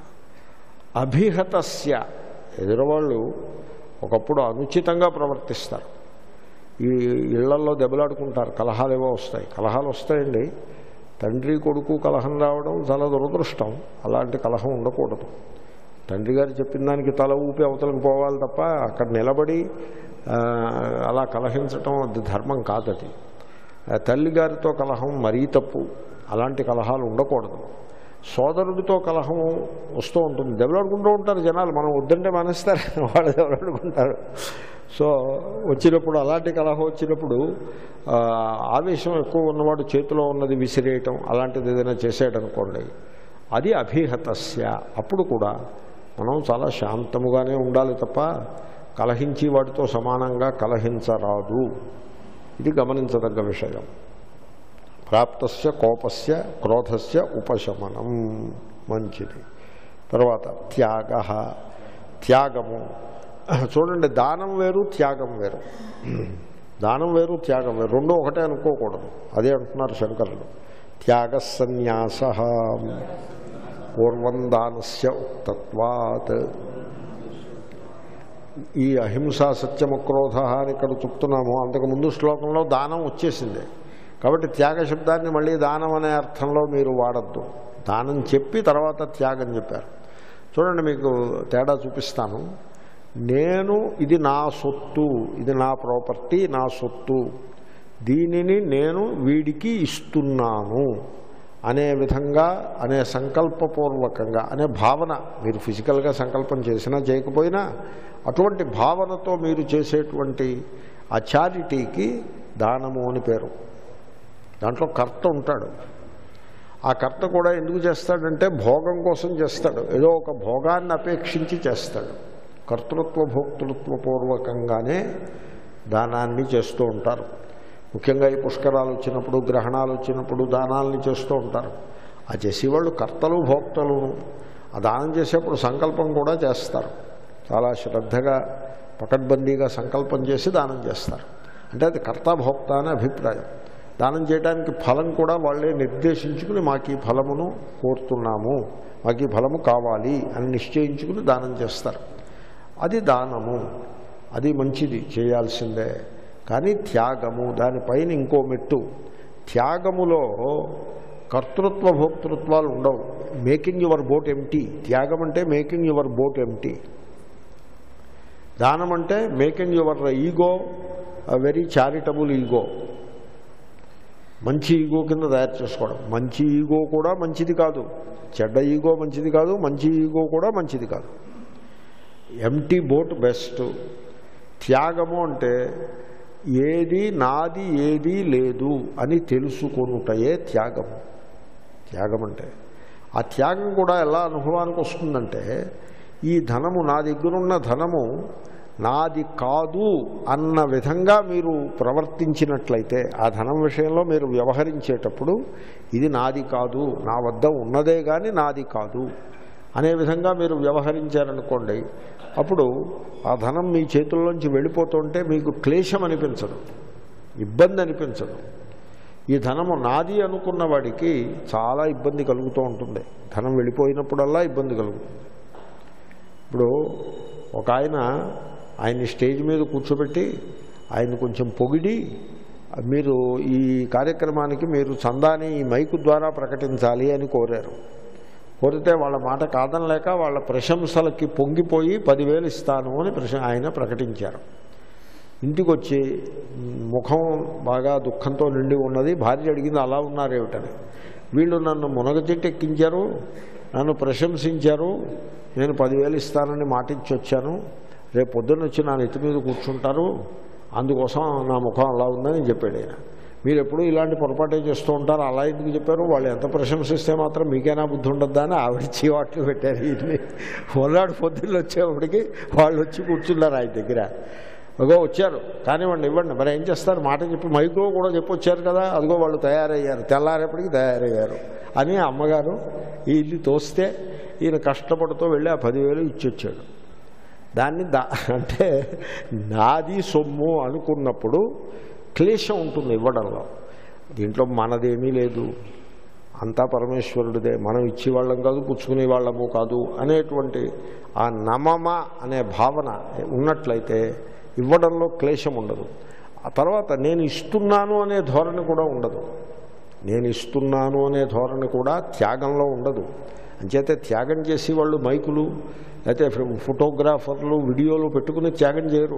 అభిహతస్య ఎదురవాళ్ళు ఒకప్పుడు అనుచితంగా ప్రవర్తిస్తారు ఈ ఇళ్లల్లో దెబ్బలాడుకుంటారు కలహాలు ఏవో వస్తాయి కలహాలు వస్తాయండి తండ్రి కొడుకు కలహం రావడం చాలా దురదృష్టం అలాంటి కలహం ఉండకూడదు తండ్రి గారు చెప్పిన దానికి తల ఊపి అవతలకు పోవాలి తప్ప అక్కడ నిలబడి ఆ, అలా కలహించటం అది ధర్మం కాదది ఆ, తల్లి గారితో కలహం మరీ తప్పు అలాంటి కలహాలు ఉండకూడదు సోదరుడితో కలహం వస్తూ ఉంటుంది దెబ్బలాడుకుంటూ ఉంటారు జనాలు మనం వద్దంటే మానేస్తారు వాళ్ళు దెబ్బలాడుకుంటారు సో వచ్చినప్పుడు అలాంటి కలహం వచ్చినప్పుడు ఆ, ఆవేశం ఎక్కువ ఉన్నవాడు చేతిలో ఉన్నది విసిరేయటం అలాంటిది ఏదైనా చేసాడనుకోండి అది అభిహతస్య అప్పుడు కూడా మనం చాలా శాంతముగానే ఉండాలి తప్ప కలహించి వాటితో సమానంగా కలహించరాదు ఇది గమనించదగ్గ విషయం ప్రాప్తస్య కోపస్య క్రోధస్య ఉపశమనం మంచిది తర్వాత త్యాగ త్యాగము చూడండి దానం వేరు త్యాగం వేరు దానం వేరు త్యాగం వేరు రెండు ఒకటే అనుకోకూడదు అదే అంటున్నారు శంకరులు త్యాగ సన్యాస పూర్వం దానస్య ఉక్తత్వాత్ ఈ అహింస సత్యమక్రోధ అని ఇక్కడ చెప్తున్నాము అంతకుముందు శ్లోకంలో దానం వచ్చేసింది కాబట్టి త్యాగ శబ్దాన్ని మళ్ళీ దానం అనే అర్థంలో మీరు వాడద్దు దానం చెప్పి తర్వాత త్యాగం చెప్పారు చూడండి మీకు తేడా చూపిస్తాను నేను ఇది నా సొత్తు ఇది నా ప్రాపర్టీ నా సొత్తు దీనిని నేను వీడికి ఇస్తున్నాను అనే విధంగా అనే సంకల్పపూర్వకంగా అనే భావన మీరు ఫిజికల్గా సంకల్పం చేసినా చేయకపోయినా అటువంటి భావనతో మీరు చేసేటువంటి ఆ చారిటీకి దానము అని పేరు దాంట్లో కర్త ఉంటాడు ఆ కర్త కూడా ఎందుకు చేస్తాడంటే భోగం కోసం చేస్తాడు ఏదో ఒక భోగాన్ని అపేక్షించి చేస్తాడు కర్తృత్వ భోక్తృత్వ పూర్వకంగానే దానాన్ని చేస్తూ ఉంటారు ముఖ్యంగా ఈ పుష్కరాలు వచ్చినప్పుడు గ్రహణాలు వచ్చినప్పుడు దానాలని చేస్తూ ఉంటారు ఆ చేసేవాళ్ళు కర్తలు భోక్తలు ఆ దానం చేసేప్పుడు సంకల్పం కూడా చేస్తారు చాలా శ్రద్ధగా పకడ్బందీగా సంకల్పం చేసి దానం చేస్తారు అంటే అది కర్త భోక్త అనే అభిప్రాయం దానం చేయడానికి ఫలం కూడా వాళ్ళే నిర్దేశించుకుని మాకు ఈ ఫలమును కోరుతున్నాము మాకు ఈ ఫలము కావాలి అని నిశ్చయించుకుని దానం చేస్తారు అది దానము అది మంచిది చేయాల్సిందే కానీ త్యాగము దానిపైన ఇంకో మెట్టు త్యాగములో కర్తృత్వ భోక్తృత్వాలు ఉండవు మేకింగ్ యువర్ బోట్ ఎంటీ త్యాగం అంటే మేకింగ్ యువర్ బోట్ ఎంటీ దానం అంటే making your ego very charitable ego మంచి ఈగో కింద తయారు చేసుకోవడం మంచి ఈగో కూడా మంచిది కాదు చెడ్డ ఈగో మంచిది కాదు మంచి ఈగో కూడా మంచిది కాదు ఎంటీ బోట్ బెస్ట్ త్యాగము అంటే ఏది నాది ఏది లేదు అని తెలుసుకొనుటయే త్యాగము త్యాగం అంటే ఆ త్యాగం కూడా ఎలా అనుభవానికి వస్తుందంటే ఈ ధనము నా దగ్గరున్న ధనము నాది కాదు అన్న విధంగా మీరు ప్రవర్తించినట్లయితే ఆ ధనం విషయంలో మీరు వ్యవహరించేటప్పుడు ఇది నాది కాదు నా వద్ద ఉన్నదే కానీ నాది కాదు అనే విధంగా మీరు వ్యవహరించారనుకోండి అప్పుడు ఆ ధనం మీ చేతుల్లోంచి వెళ్ళిపోతుంటే మీకు క్లేశం అనిపించదు ఇబ్బంది అనిపించదు ఈ ధనము నాది అనుకున్న వాడికి చాలా ఇబ్బంది కలుగుతూ ఉంటుంది ధనం వెళ్ళిపోయినప్పుడల్లా ఇబ్బంది కలుగుతుంది ఇప్పుడు ఒక ఆయన ఆయన్ని స్టేజ్ మీద కూర్చోబెట్టి ఆయన కొంచెం పొగిడి మీరు ఈ కార్యక్రమానికి మీరు చందాని ఈ మైకు ద్వారా ప్రకటించాలి అని కోరారు కోరితే వాళ్ళ మాట కాదనలేక వాళ్ళ ప్రశంసలకి పొంగిపోయి పదివేలు ఇస్తాను అని ప్రశ ఆయన ప్రకటించారు ఇంటికి వచ్చి ముఖం బాగా దుఃఖంతో నిండి ఉన్నది భార్య అడిగింది అలా ఉన్నారేమిటని వీళ్ళు నన్ను మునగ చెట్టు ఎక్కించారు నన్ను ప్రశంసించారు నేను పదివేలు ఇస్తానని మాట ఇచ్చి వచ్చాను రేపు పొద్దున్న వచ్చి నా నెత్తి మీద కూర్చుంటారు అందుకోసం నా ముఖం అలా ఉందని చెప్పాడు ఆయన మీరు ఎప్పుడు ఇలాంటి పొరపాటే చేస్తూ ఉంటారు అలా ఎందుకు చెప్పారు వాళ్ళు ఎంత ప్రశంసిస్తే మాత్రం మీకైనా బుద్ధి ఉండద్దా అని ఆవిడ చీవాట్లు పెట్టారు వీటిని మొన్నటి పొద్దున్న వచ్చేప్పటికి వాళ్ళు వచ్చి కూర్చున్నారు ఆయన దగ్గర అగో వచ్చారు కానివ్వండి ఇవ్వండి మరి ఏం చేస్తారు మాట చెప్పి మైక్లో కూడా చెప్పొచ్చారు కదా అదిగో వాళ్ళు తయారయ్యారు తెల్లారేపటికి తయారయ్యారు అని అమ్మగారు ఈ ఇల్లు తోస్తే ఈయన కష్టపడుతూ వెళ్ళి ఆ పదివేలు ఇచ్చొచ్చాడు దాన్ని దా అంటే నాది సొమ్ము అనుకున్నప్పుడు క్లేశం ఉంటుంది ఇవ్వడంలో దీంట్లో మనదేమీ లేదు అంతా పరమేశ్వరుడిదే మనం ఇచ్చేవాళ్ళం కాదు పుచ్చుకునే వాళ్ళము కాదు అనేటువంటి ఆ నమమ అనే భావన ఉన్నట్లయితే ఇవ్వడంలో క్లేశం ఉండదు ఆ తర్వాత నేను ఇస్తున్నాను అనే ధోరణి కూడా ఉండదు నేను ఇస్తున్నాను అనే ధోరణి కూడా త్యాగంలో ఉండదు అంచేతే త్యాగం చేసి వాళ్ళు మైకులు లేకపోతే ఫోటోగ్రాఫర్లు వీడియోలు పెట్టుకుని త్యాగం చేయరు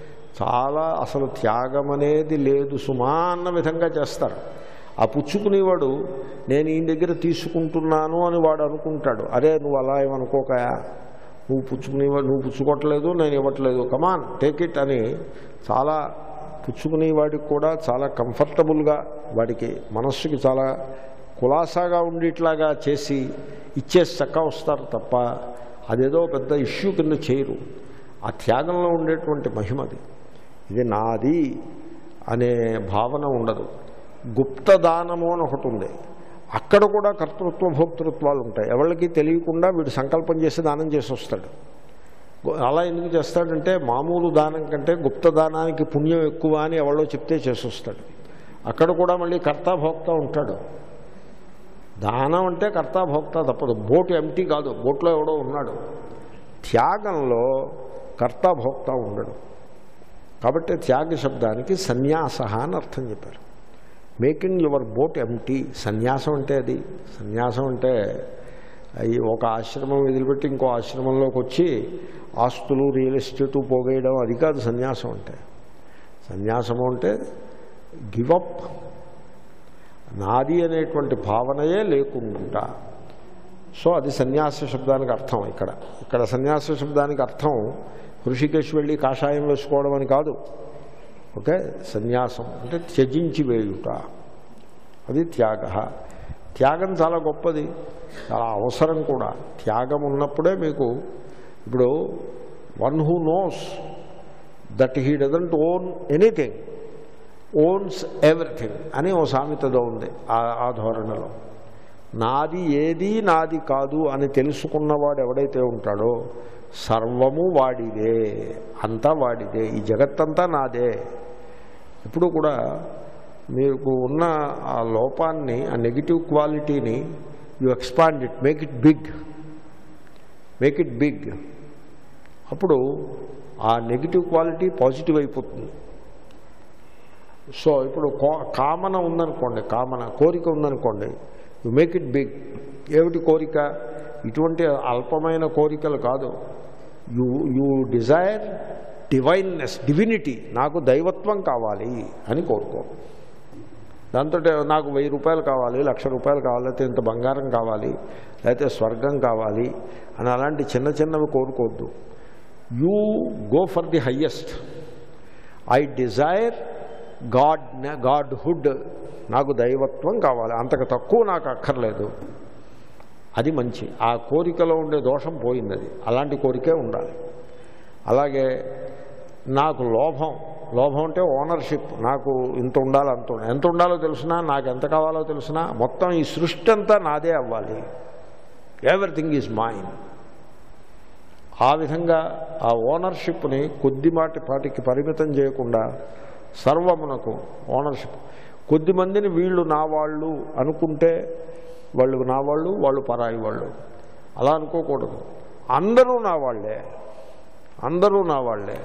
చాలా అసలు త్యాగం అనేది లేదు సుమా అన్న విధంగా చేస్తారు ఆ పుచ్చుకునేవాడు నేను ఈయన దగ్గర తీసుకుంటున్నాను అని వాడు అనుకుంటాడు అరే నువ్వు అలా ఏమనుకోకయా నువ్వు పుచ్చుకునేవాడు నువ్వు పుచ్చుకోవట్లేదు నేను ఇవ్వట్లేదు కమాన్ టేక్ ఇట్ అని చాలా పుచ్చుకునేవాడికి కూడా చాలా కంఫర్టబుల్గా వాడికి మనస్సుకి చాలా కులాసాగా ఉండేట్లాగా చేసి ఇచ్చేసి చక్క వస్తారు తప్ప అదేదో పెద్ద ఇష్యూ కింద చేయరు ఆ త్యాగంలో ఉండేటువంటి మహిమది ఇది నాది అనే భావన ఉండదు గుప్తదానము అని ఒకటి ఉంది అక్కడ కూడా కర్తృత్వ భోక్తృత్వాలు ఉంటాయి ఎవరికి తెలియకుండా వీడు సంకల్పం చేసి దానం చేసి వస్తాడు అలా ఎందుకు చేస్తాడంటే మామూలు దానం కంటే గుప్త దానానికి పుణ్యం ఎక్కువ అని ఎవరో చెప్తే చేసి వస్తాడు అక్కడ కూడా మళ్ళీ కర్త భోక్త ఉంటాడు దానం అంటే కర్త భోక్త తప్పదు బోటు ఎంటీ కాదు బోట్లో ఎవడో ఉన్నాడు త్యాగంలో కర్త భోక్త ఉండడు కాబట్టి త్యాగ శబ్దానికి సన్యాస అని అర్థం చెప్పారు మేకింగ్ యువర్ బోట్ ఎంటీ సన్యాసం అంటే అది సన్యాసం అంటే ఈ ఒక ఆశ్రమం వదిలిపెట్టి ఇంకో ఆశ్రమంలోకి వచ్చి ఆస్తులు రియల్ ఎస్టేటు పోగేయడం అది కాదు సన్యాసం అంటే సన్యాసము అంటే గివప్ నాది అనేటువంటి భావనయే లేకుండా సో అది సన్యాస శబ్దానికి అర్థం ఇక్కడ ఇక్కడ సన్యాస శబ్దానికి అర్థం హృషికేశ్ వెళ్ళి కాషాయం వేసుకోవడం అని కాదు ఓకే సన్యాసం అంటే త్యజించి వేయుట అది త్యాగ త్యాగం చాలా గొప్పది చాలా అవసరం కూడా త్యాగం ఉన్నప్పుడే మీకు ఇప్పుడు one who knows that he doesn't own anything owns everything అని ఓ సామెతదో ఉంది ఆ- ఆ ధోరణిలో నాది ఏది నాది కాదు అని తెలుసుకున్నవాడు ఎవడైతే ఉంటాడో సర్వము వాడిదే అంతా వాడిదే ఈ జగత్తంతా నాదే ఇప్పుడు కూడా మీకు ఉన్న ఆ లోపాన్ని ఆ నెగిటివ్ క్వాలిటీని you expand it make it big make it big అప్పుడు ఆ నెగిటివ్ క్వాలిటీ పాజిటివ్ అయిపోతుంది సో ఇప్పుడు కో- కామన ఉందనుకోండి కామన కోరిక ఉందనుకోండి యు మేక్ ఇట్ బిగ్ ఏమిటి కోరిక ఇటువంటి అల్పమైన కోరికలు కాదు you you desire divineness divinity నాకు దైవత్వం కావాలి అని కోరుకో దాంతో నాకు వెయ్యి రూపాయలు కావాలి లక్ష రూపాయలు కావాలి లేకపోతే ఇంత బంగారం కావాలి లేకపోతే స్వర్గం కావాలి అని అలాంటి చిన్న చిన్నవి కోరుకోవద్దు you go for the highest I desire God godhood నాకు దైవత్వం కావాలి అంతకు తక్కువ నాకు అక్కర్లేదు అది మంచి ఆ కోరికలో ఉండే దోషం పోయింది అది అలాంటి కోరికే ఉండాలి అలాగే నాకు లోభం లోభం అంటే ఓనర్షిప్ నాకు ఇంత ఉండాలి అంత ఉండాలి ఎంత ఉండాలో తెలిసినా నాకు ఎంత కావాలో తెలిసినా మొత్తం ఈ సృష్టి అంతా నాదే అవ్వాలి ఎవ్రీథింగ్ ఈజ్ మైన్ ఆ విధంగా ఆ ఓనర్షిప్ని కొద్దిమాటి పాటికి పరిమితం చేయకుండా సర్వమునకు ఓనర్షిప్ కొద్ది మందిని వీళ్ళు నా వాళ్ళు అనుకుంటే వాళ్ళు నా వాళ్ళు వాళ్ళు పరాయి వాళ్ళు అలా అనుకోకూడదు అందరూ నా వాళ్ళే అందరూ నా వాళ్ళే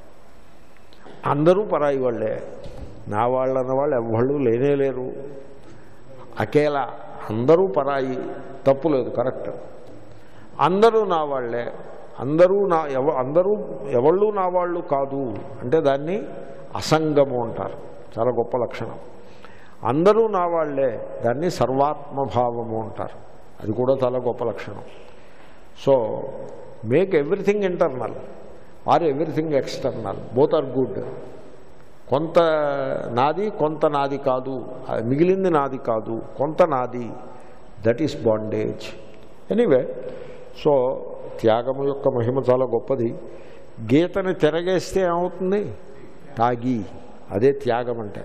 అందరూ పరాయి వాళ్ళే నా వాళ్ళు అన్న వాళ్ళు ఎవ్వళ్ళు లేనే లేరు అకేలా అందరూ పరాయి తప్పు లేదు కరెక్ట్ అందరూ నా వాళ్ళే అందరూ నా ఎవ అందరూ ఎవళ్ళు నా వాళ్ళు కాదు అంటే దాన్ని అసంగము అంటారు చాలా గొప్ప లక్షణం అందరూ నా వాళ్ళే దాన్ని సర్వాత్మభావము అంటారు అది కూడా చాలా గొప్ప లక్షణం so make everything internal or everything external both are good కొంత నాది కొంత నాది కాదు ఆ మిగిలింది నాది కాదు కొంత నాది that is bondage anyway so త్యాగము యొక్క మహిమ చాలా గొప్పది గీతని తిరగేస్తే ఏమవుతుంది తాగి అదే త్యాగం అంటే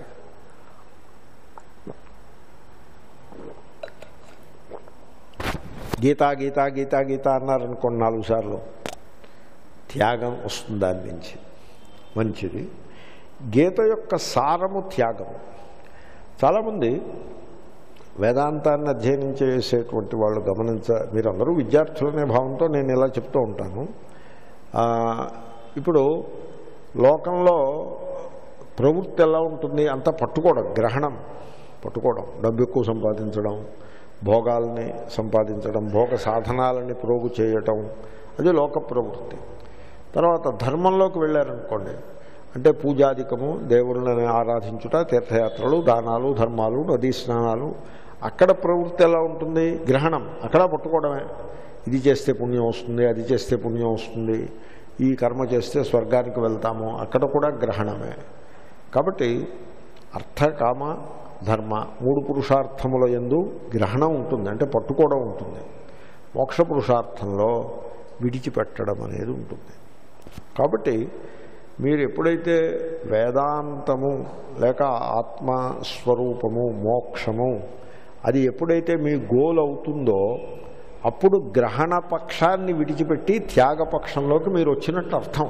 గీత గీత గీత గీత అన్నారనుకోండి నాలుగు సార్లు త్యాగం వస్తుంది దాని నుంచి మంచిది గీత యొక్క సారము త్యాగము చాలామంది వేదాంతాన్ని అధ్యయనం చేసేటువంటి వాళ్ళు గమనించ మీరందరూ విద్యార్థులనే భావంతో నేను ఇలా చెప్తూ ఉంటాను ఆ, ఇప్పుడు లోకంలో ప్రవృత్తి ఎలా ఉంటుంది అంతా పట్టుకోవడం గ్రహణం పట్టుకోవడం డబ్బు ఎక్కువ సంపాదించడం భోగాల్ని సంపాదించడం భోగ సాధనాలని ప్రోగు చేయటం అది లోక ప్రవృత్తి తర్వాత ధర్మంలోకి వెళ్ళారనుకోండి అంటే పూజాధికము దేవుళ్ళని ఆరాధించుట తీర్థయాత్రలు దానాలు ధర్మాలు నదీ స్నానాలు అక్కడ ప్రవృత్తి ఎలా ఉంటుంది గ్రహణం అక్కడ పట్టుకోవడమే ఇది చేస్తే పుణ్యం వస్తుంది అది చేస్తే పుణ్యం వస్తుంది ఈ కర్మ చేస్తే స్వర్గానికి వెళ్తాము అక్కడ కూడా గ్రహణమే కాబట్టి అర్థ కామ ధర్మ మూడు పురుషార్థముల ఎందు గ్రహణం ఉంటుంది అంటే పట్టుకోవడం ఉంటుంది మోక్ష పురుషార్థంలో విడిచిపెట్టడం అనేది ఉంటుంది కాబట్టి మీరు ఎప్పుడైతే వేదాంతము లేక ఆత్మస్వరూపము మోక్షము అది ఎప్పుడైతే మీ గోల్ అవుతుందో అప్పుడు గ్రహణ పక్షాన్ని విడిచిపెట్టి త్యాగపక్షంలోకి మీరు వచ్చినట్టు అర్థం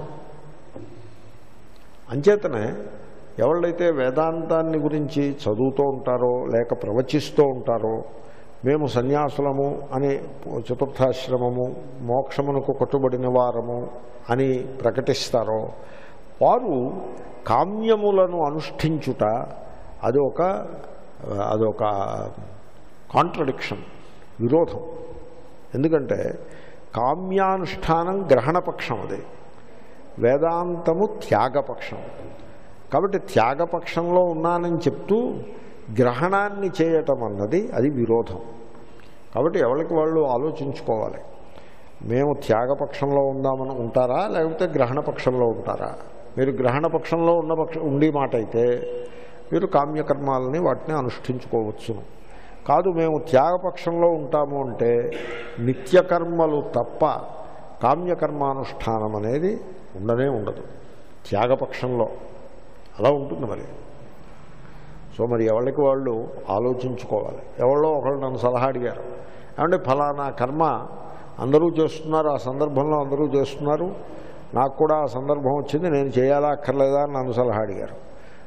అంచేతనే ఎవళ్ళైతే వేదాంతాన్ని గురించి చదువుతూ ఉంటారో లేక ప్రవచిస్తూ ఉంటారో మేము సన్యాసులము అని చతుర్థాశ్రమము మోక్షమునకు కట్టుబడిన వారము అని ప్రకటిస్తారో వారు కామ్యములను అనుష్ఠించుట అది ఒక అదొక కాంట్రడిక్షన్ విరోధం ఎందుకంటే కామ్యానుష్ఠానం గ్రహణపక్షం అది వేదాంతము త్యాగపక్షం కాబట్టి త్యాగపక్షంలో ఉన్నానని చెప్తూ గ్రహణాన్ని చేయటం అన్నది అది విరోధం కాబట్టి ఎవరికి వాళ్ళు ఆలోచించుకోవాలి మేము త్యాగపక్షంలో ఉందామని ఉంటారా లేకపోతే గ్రహణ పక్షంలో ఉంటారా మీరు గ్రహణ పక్షంలో ఉన్న పక్ష ఉండి మాట అయితే మీరు కామ్యకర్మాలని వాటిని అనుష్ఠించుకోవచ్చును కాదు మేము త్యాగపక్షంలో ఉంటాము అంటే నిత్యకర్మలు తప్ప కామ్యకర్మానుష్ఠానం అనేది ఉండనే ఉండదు త్యాగపక్షంలో అలా ఉంటుంది మరి సో మరి ఎవరికి వాళ్ళు ఆలోచించుకోవాలి ఎవరో ఒకళ్ళు నన్ను సలహా అడిగారు ఏమంటే ఫలానా కర్మ అందరూ చేస్తున్నారు ఆ సందర్భంలో అందరూ చేస్తున్నారు నాకు కూడా ఆ సందర్భం వచ్చింది నేను చేయాలా అక్కర్లేదా అని నన్ను సలహా అడిగారు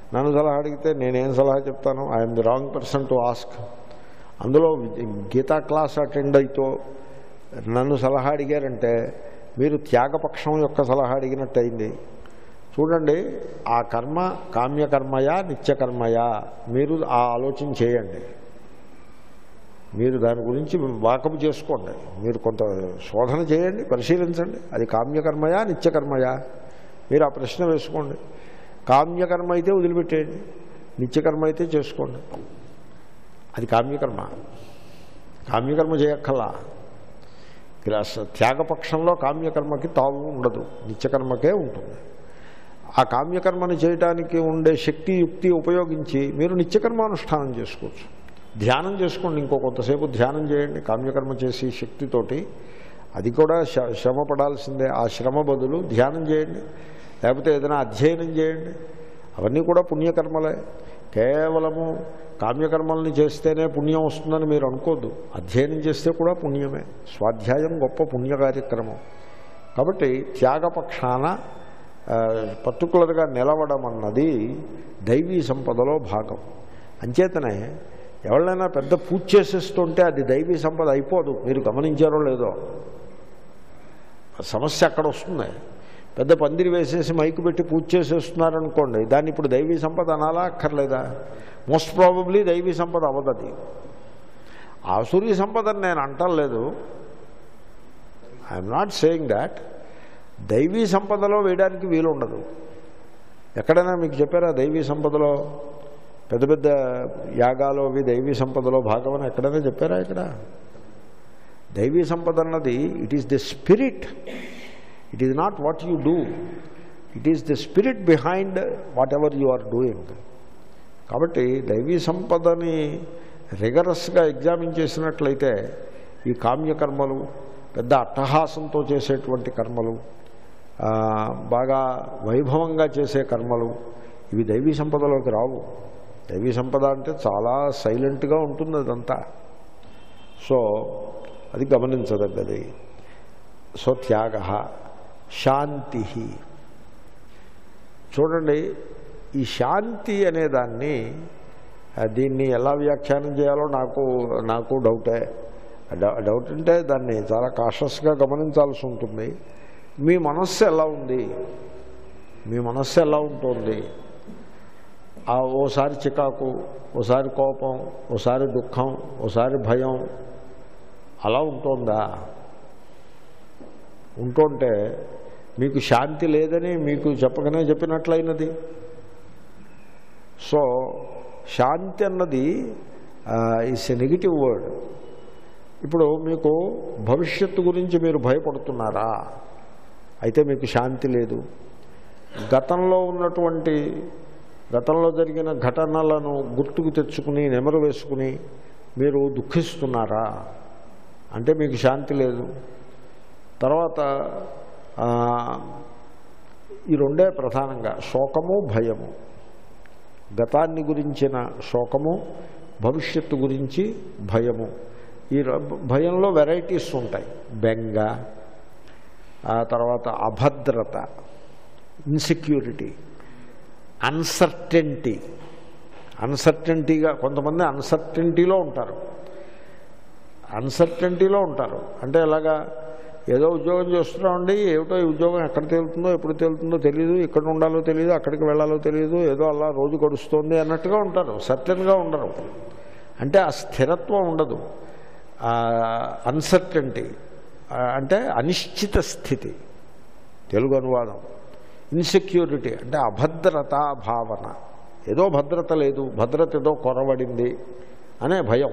నన్ను సలహా అడిగితే నేనేం సలహా చెప్తాను I'm the wrong person to ask అందులో గీతా క్లాస్ అటెండ్ అయితో నన్ను సలహా అడిగారంటే మీరు త్యాగపక్షం యొక్క సలహా అడిగినట్టు అయింది చూడండి ఆ కర్మ కామ్యకర్మయా నిత్యకర్మయా మీరు ఆ ఆలోచన చేయండి మీరు దాని గురించి వాకపు చేసుకోండి మీరు కొంత శోధన చేయండి పరిశీలించండి అది కామ్యకర్మయా నిత్యకర్మయా మీరు ఆ ప్రశ్న వేసుకోండి కామ్యకర్మ అయితే వదిలిపెట్టేయండి నిత్యకర్మ అయితే చేసుకోండి అది కామ్యకర్మ కామ్యకర్మ చేయక్కల్లా ఇలా స- త్యాగపక్షంలో కామ్యకర్మకి తావు ఉండదు నిత్యకర్మకే ఉంటుంది ఆ కామ్యకర్మని చేయడానికి ఉండే శక్తి యుక్తి ఉపయోగించి మీరు నిత్యకర్మానుష్ఠానం చేసుకోవచ్చు ధ్యానం చేసుకోండి ఇంకో కొంతసేపు ధ్యానం చేయండి కామ్యకర్మ చేసి శక్తితోటి అది కూడా శ- శ్రమ పడాల్సిందే ఆ శ్రమ బదులు ధ్యానం చేయండి లేకపోతే ఏదైనా అధ్యయనం చేయండి అవన్నీ కూడా పుణ్యకర్మలే కేవలము కామ్యకర్మల్ని చేస్తేనే పుణ్యం వస్తుందని మీరు అనుకోద్దు అధ్యయనం చేస్తే కూడా పుణ్యమే స్వాధ్యాయం గొప్ప పుణ్య కార్యక్రమం కాబట్టి త్యాగపక్షాన ఆ, పర్టికులర్గా నిలవడం అన్నది దైవీ సంపదలో భాగం అంచేతనే ఎవరైనా పెద్ద పూజ చేసేస్తుంటే అది దైవీ సంపద అయిపోదు మీరు గమనించారో లేదో సమస్య అక్కడ వస్తుంది పెద్ద పందిరి వేసేసి మైకు పెట్టి పూజ చేసేస్తున్నారనుకోండి దాన్ని ఇప్పుడు దైవీ సంపద అనాలా అక్కర్లేదా మోస్ట్ ప్రాబబ్లీ దైవీ సంపద అవ్వదది ఆసురీ సంపదని నేను అంటలేదు ఐఎమ్ నాట్ సేయింగ్ దాట్ దైవీ సంపదలో వేయడానికి వీలు ఉండదు ఎక్కడైనా మీకు చెప్పారా దైవీ సంపదలో పెద్ద పెద్ద యాగాలు అవి దైవీ సంపదలో భాగమని ఎక్కడైనా చెప్పారా ఇక్కడ దైవీ సంపద అన్నది it is the spirit it is not what you do it is the spirit behind whatever you are doing కాబట్టి దైవీ సంపదని రిగరస్గా ఎగ్జామిన్ చేసినట్లయితే ఈ కామ్యకర్మలు పెద్ద అట్టహాసంతో చేసేటువంటి కర్మలు ఆ, బాగా వైభవంగా చేసే కర్మలు ఇవి దైవీ సంపదలోకి రావు దైవీ సంపద అంటే చాలా సైలెంట్గా ఉంటుంది అదంతా సో అది గమనించదగ్గది సో త్యాగ శాంతి చూడండి ఈ శాంతి అనే దాన్ని ఆ, దీన్ని ఎలా వ్యాఖ్యానం చేయాలో నాకు నాకు డౌటే డౌ- డౌట్ అంటే దాన్ని చాలా కాషస్గా గమనించాల్సి ఉంటుంది మీ మనస్సు ఎలా ఉంది మీ మనస్సు ఎలా ఉంటుంది ఆ ఓసారి చికాకు ఓసారి కోపం ఓసారి దుఃఖం ఓసారి భయం అలా ఉంటుందా ఉంటుంటే మీకు శాంతి లేదని మీకు చెప్పకనే చెప్పినట్లయినది సో శాంతి అన్నది ఇట్స్ ఎ నెగిటివ్ వర్డ్ ఇప్పుడు మీకు భవిష్యత్తు గురించి మీరు భయపడుతున్నారా అయితే మీకు శాంతి లేదు గతంలో ఉన్నటువంటి గతంలో జరిగిన ఘటనలను గుర్తుకు తెచ్చుకుని నెమరు వేసుకుని మీరు దుఃఖిస్తున్నారా అంటే మీకు శాంతి లేదు తర్వాత ఆ, ఈ రెండే ప్రధానంగా శోకము భయము గతాన్ని గురించిన శోకము భవిష్యత్తు గురించి భయము ఈ ర- భయంలో వెరైటీస్ ఉంటాయి బెంగ ఆ తర్వాత అభద్రత ఇన్సెక్యూరిటీ అన్సర్టెంటీ అన్సర్టెంటీగా కొంతమంది అన్సర్టెంటీలో ఉంటారు అన్సర్టెంటీలో ఉంటారు అంటే ఎలాగా ఏదో ఉద్యోగం చేస్తున్నామండి ఏమిటో ఈ ఉద్యోగం ఎక్కడ తేలుతుందో ఎప్పుడు తేలుతుందో తెలియదు ఇక్కడ ఉండాలో తెలియదు అక్కడికి వెళ్ళాలో తెలియదు ఏదో అలా రోజు గడుస్తుంది అన్నట్టుగా ఉంటారు సర్టెన్గా ఉండరు అంటే ఆ స్థిరత్వం ఉండదు అన్సర్టెంటీ అంటే అనిశ్చిత స్థితి తెలుగు అనువాదం ఇన్సెక్యూరిటీ అంటే అభద్రతా భావన ఏదో భద్రత లేదు భద్రత ఏదో కొరవడింది అనే భయం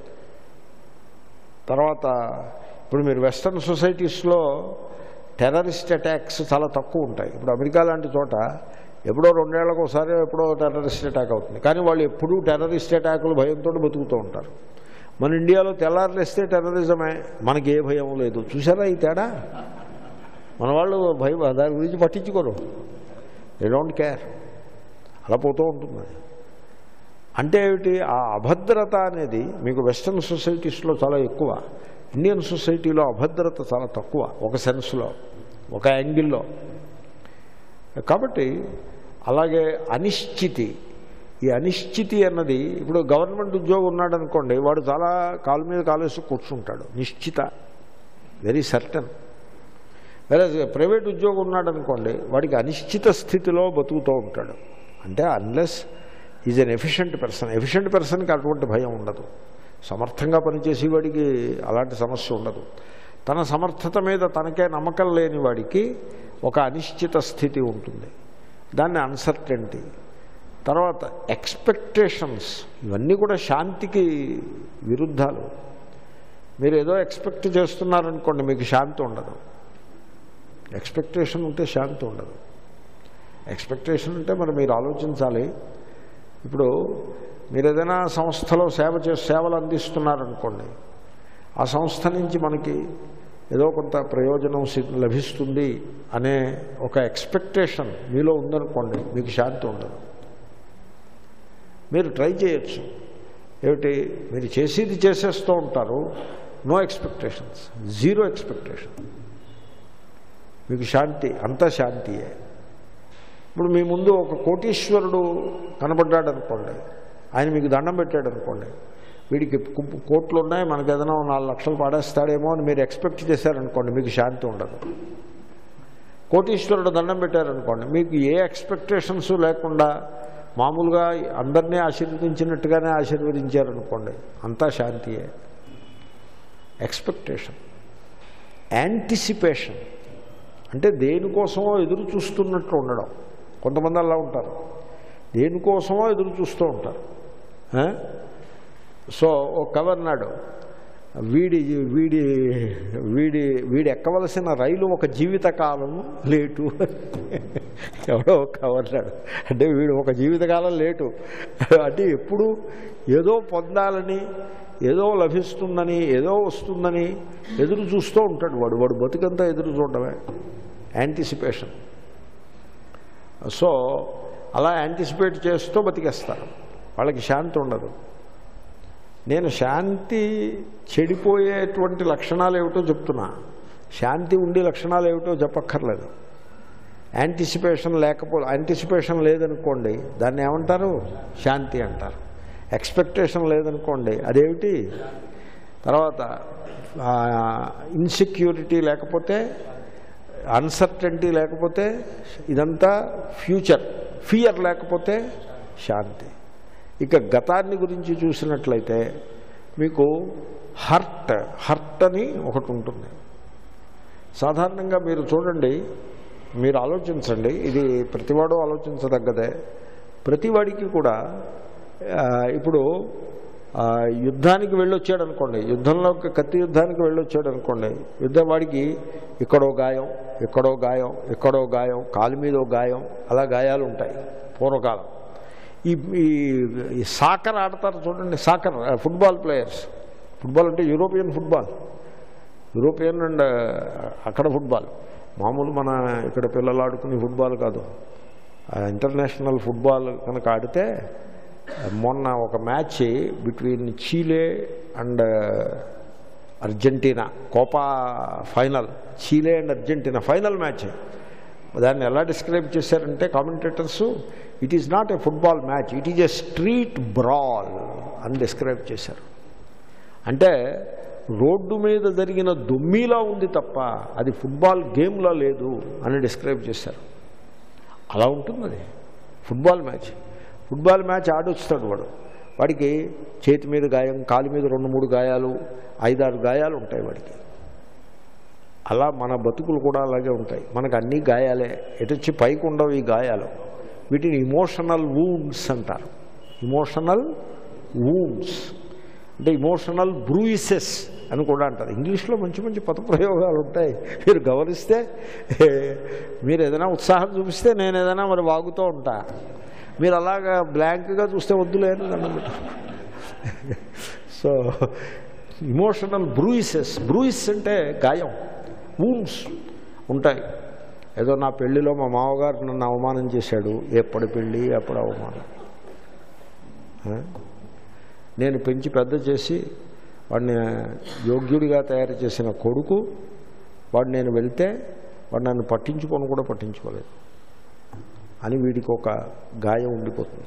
తర్వాత ఇప్పుడు మీరు వెస్ట్రన్ సొసైటీస్లో టెర్రరిస్ట్ అటాక్స్ చాలా తక్కువ ఉంటాయి ఇప్పుడు అమెరికా లాంటి చోట ఎప్పుడో రెండేళ్లకు ఒకసారి ఎప్పుడో టెర్రరిస్ట్ అటాక్ అవుతుంది కానీ వాళ్ళు ఎప్పుడూ టెర్రరిస్ట్ అటాకులు భయంతో బతుకుతూ ఉంటారు మన ఇండియాలో తెల్లారులేస్తే టెర్రరిజమే మనకి ఏ భయం లేదు చూసారా ఈ తేడా మన వాళ్ళు భయం దాని గురించి పట్టించుకోరు దే డోంట్ కేర్ అలా పోతూ ఉంటుంది అంటే ఏమిటి ఆ అభద్రత అనేది మీకు వెస్ట్రన్ సొసైటీస్లో చాలా ఎక్కువ ఇండియన్ సొసైటీలో అభద్రత చాలా తక్కువ ఒక సెన్స్లో ఒక యాంగిల్లో కాబట్టి అలాగే అనిశ్చితి ఈ అనిశ్చితి అన్నది ఇప్పుడు గవర్నమెంట్ ఉద్యోగం ఉన్నాడు అనుకోండి వాడు చాలా కాలు మీద కాలేసి కూర్చుంటాడు నిశ్చిత వెరీ సర్టన్ వేరే ప్రైవేట్ ఉద్యోగం ఉన్నాడు అనుకోండి వాడికి అనిశ్చిత స్థితిలో బతుకుతూ ఉంటాడు అంటే unless is an efficient person efficient పర్సన్కి అటువంటి భయం ఉండదు సమర్థంగా పనిచేసే వాడికి అలాంటి సమస్య ఉండదు తన సమర్థత మీద తనకే నమ్మకం లేని వాడికి ఒక అనిశ్చిత స్థితి ఉంటుంది దాన్ని అన్సర్టెంటీ తర్వాత ఎక్స్పెక్టేషన్స్ ఇవన్నీ కూడా శాంతికి విరుద్ధాలు మీరు ఏదో ఎక్స్పెక్ట్ చేస్తున్నారనుకోండి మీకు శాంతి ఉండదు ఎక్స్పెక్టేషన్ ఉంటే శాంతి ఉండదు ఎక్స్పెక్టేషన్ అంటే మరి మీరు ఆలోచించాలి ఇప్పుడు మీరు ఏదైనా సంస్థలో సేవ చే సేవలు అందిస్తున్నారనుకోండి ఆ సంస్థ నుంచి మనకి ఏదో కొంత ప్రయోజనం సి- లభిస్తుంది అనే ఒక ఎక్స్పెక్టేషన్ మీలో ఉందనుకోండి మీకు శాంతి ఉండదు మీరు ట్రై చేయొచ్చు ఏమిటి మీరు చేసేది చేసేస్తూ ఉంటారు నో ఎక్స్పెక్టేషన్స్ జీరో ఎక్స్పెక్టేషన్ మీకు శాంతి అంతా శాంతియే ఇప్పుడు మీ ముందు ఒక కోటీశ్వరుడు కనబడ్డాడు అనుకోండి ఆయన మీకు దండం పెట్టాడు అనుకోండి వీడికి కు- కోట్లు ఉన్నాయి మనకు ఏదైనా ఓ నాలుగు లక్షలు పాడేస్తాడేమో అని మీరు ఎక్స్పెక్ట్ చేశారనుకోండి మీకు శాంతి ఉండదు కోటీశ్వరుడు దండం పెట్టారనుకోండి మీకు ఏ ఎక్స్పెక్టేషన్స్ లేకుండా మామూలుగా అందరినీ ఆశీర్వదించినట్టుగానే ఆశీర్వదించారనుకోండి అంతా శాంతియే ఎక్స్పెక్టేషన్ యాంటిసిపేషన్ అంటే దేనికోసమో ఎదురు చూస్తున్నట్లు ఉండడం కొంతమంది అలా ఉంటారు దేనికోసమో ఎదురు చూస్తూ ఉంటారు ఆ? సో ఓ కవి అన్నాడు వీడి వీడి వీడి వీడి ఎక్కవలసిన రైలు ఒక జీవితకాలం లేటు ఎవడో ఒక కవి అన్నాడు అంటే వీడు ఒక జీవితకాలం లేటు అంటే ఎప్పుడు ఏదో పొందాలని ఏదో లభిస్తుందని ఏదో వస్తుందని ఎదురు చూస్తూ ఉంటాడు వాడు వాడు బతుకంతా ఎదురు చూడడమే యాంటిసిపేషన్ సో అలా యాంటిసిపేట్ చేస్తూ బతికేస్తారు వాళ్ళకి శాంతి ఉండదు నేను శాంతి చెడిపోయేటువంటి లక్షణాలు ఏమిటో చెప్తున్నా శాంతి ఉండే లక్షణాలు ఏమిటో చెప్పక్కర్లేదు యాంటిసిపేషన్ లేకపోతే యాంటిసిపేషన్ లేదనుకోండి దాన్ని ఏమంటారు శాంతి అంటారు ఎక్స్పెక్టేషన్ లేదనుకోండి అదేమిటి తర్వాత ఇన్సెక్యూరిటీ లేకపోతే అన్సర్టెంటీ లేకపోతే ఇదంతా ఫ్యూచర్ ఫియర్ లేకపోతే శాంతి ఇక గతాన్ని గురించి చూసినట్లయితే మీకు హర్ట్ హర్ట్ అని ఒకటి ఉంటుంది సాధారణంగా మీరు చూడండి మీరు ఆలోచించండి ఇది ప్రతివాడు ఆలోచించదగ్గదే ప్రతివాడికి కూడా ఆ, ఇప్పుడు ఆ, యుద్ధానికి వెళ్ళొచ్చాడు అనుకోండి యుద్ధంలో కత్తి యుద్ధానికి వెళ్ళొచ్చాడు అనుకోండి యుద్ధం వాడికి ఇక్కడో గాయం ఇక్కడో గాయం ఇక్కడో గాయం కాలు మీద ఓ గాయం అలా గాయాలు ఉంటాయి పూర్వకాలం ఈ ఈ- ఈ సాకర్ ఆడతారు చూడండి సాకర్ ఫుట్బాల్ ప్లేయర్స్ ఫుట్బాల్ అంటే యూరోపియన్ ఫుట్బాల్ యూరోపియన్ అండ్ అక్కడ ఫుట్బాల్ మామూలు మన ఇక్కడ పిల్లలు ఆడుకునే ఫుట్బాల్ కాదు ఆ ఇంటర్నేషనల్ ఫుట్బాల్ కనుక ఆడితే మొన్న ఒక match between Chile and Argentina Copa final Chile and Argentina final match దాన్ని ఎలా డిస్క్రైబ్ చేశారంటే commentators it is not a football match it is a street brawl అని డిస్క్రైబ్ చేశారు అంటే రోడ్డు మీద జరిగిన దొమ్మిలా ఉంది తప్ప అది ఫుట్బాల్ గేమ్లా లేదు అని డిస్క్రైబ్ చేశారు అలా ఉంటుంది అది ఫుట్బాల్ మ్యాచ్ ఫుట్బాల్ మ్యాచ్ ఆడొస్తాడు వాడు వాడికి చేతి మీద గాయం కాలు మీద రెండు మూడు గాయాలు ఐదారు గాయాలు ఉంటాయి వాడికి అలా మన బతుకులు కూడా అలాగే ఉంటాయి మనకు అన్ని గాయాలే ఎటొచ్చి పైకి ఉండవు ఈ గాయాలు వీటిని ఇమోషనల్ వూండ్స్ అంటారు ఇమోషనల్ వూండ్స్ అంటే ఇమోషనల్ బ్రూయిసెస్ అని కూడా అంటారు ఇంగ్లీష్లో మంచి మంచి పదప్రయోగాలు ఉంటాయి మీరు గమనిస్తే ఏ, మీరు ఏదైనా ఉత్సాహం చూపిస్తే నేను ఏదైనా మరి వాగుతూ ఉంటా మీరు అలాగా బ్లాంక్గా చూస్తే వద్దులేరు అన్నమాట సో ఇమోషనల్ బ్రూయిసెస్ బ్రూయిస్ అంటే గాయం వూమ్స్ ఉంటాయి ఏదో నా పెళ్లిలో మా మామగారు నన్ను అవమానం చేశాడు ఎప్పటి పెళ్ళి ఎప్పుడు అవమానం ఆ? నేను పెంచి పెద్ద చేసి వాడిని యోగ్యుడిగా తయారు చేసిన కొడుకు వాడు నేను వెళ్తే వాడు నన్ను పట్టించుకొని కూడా పట్టించుకోలేదు అని వీడికి ఒక గాయం ఉండిపోతుంది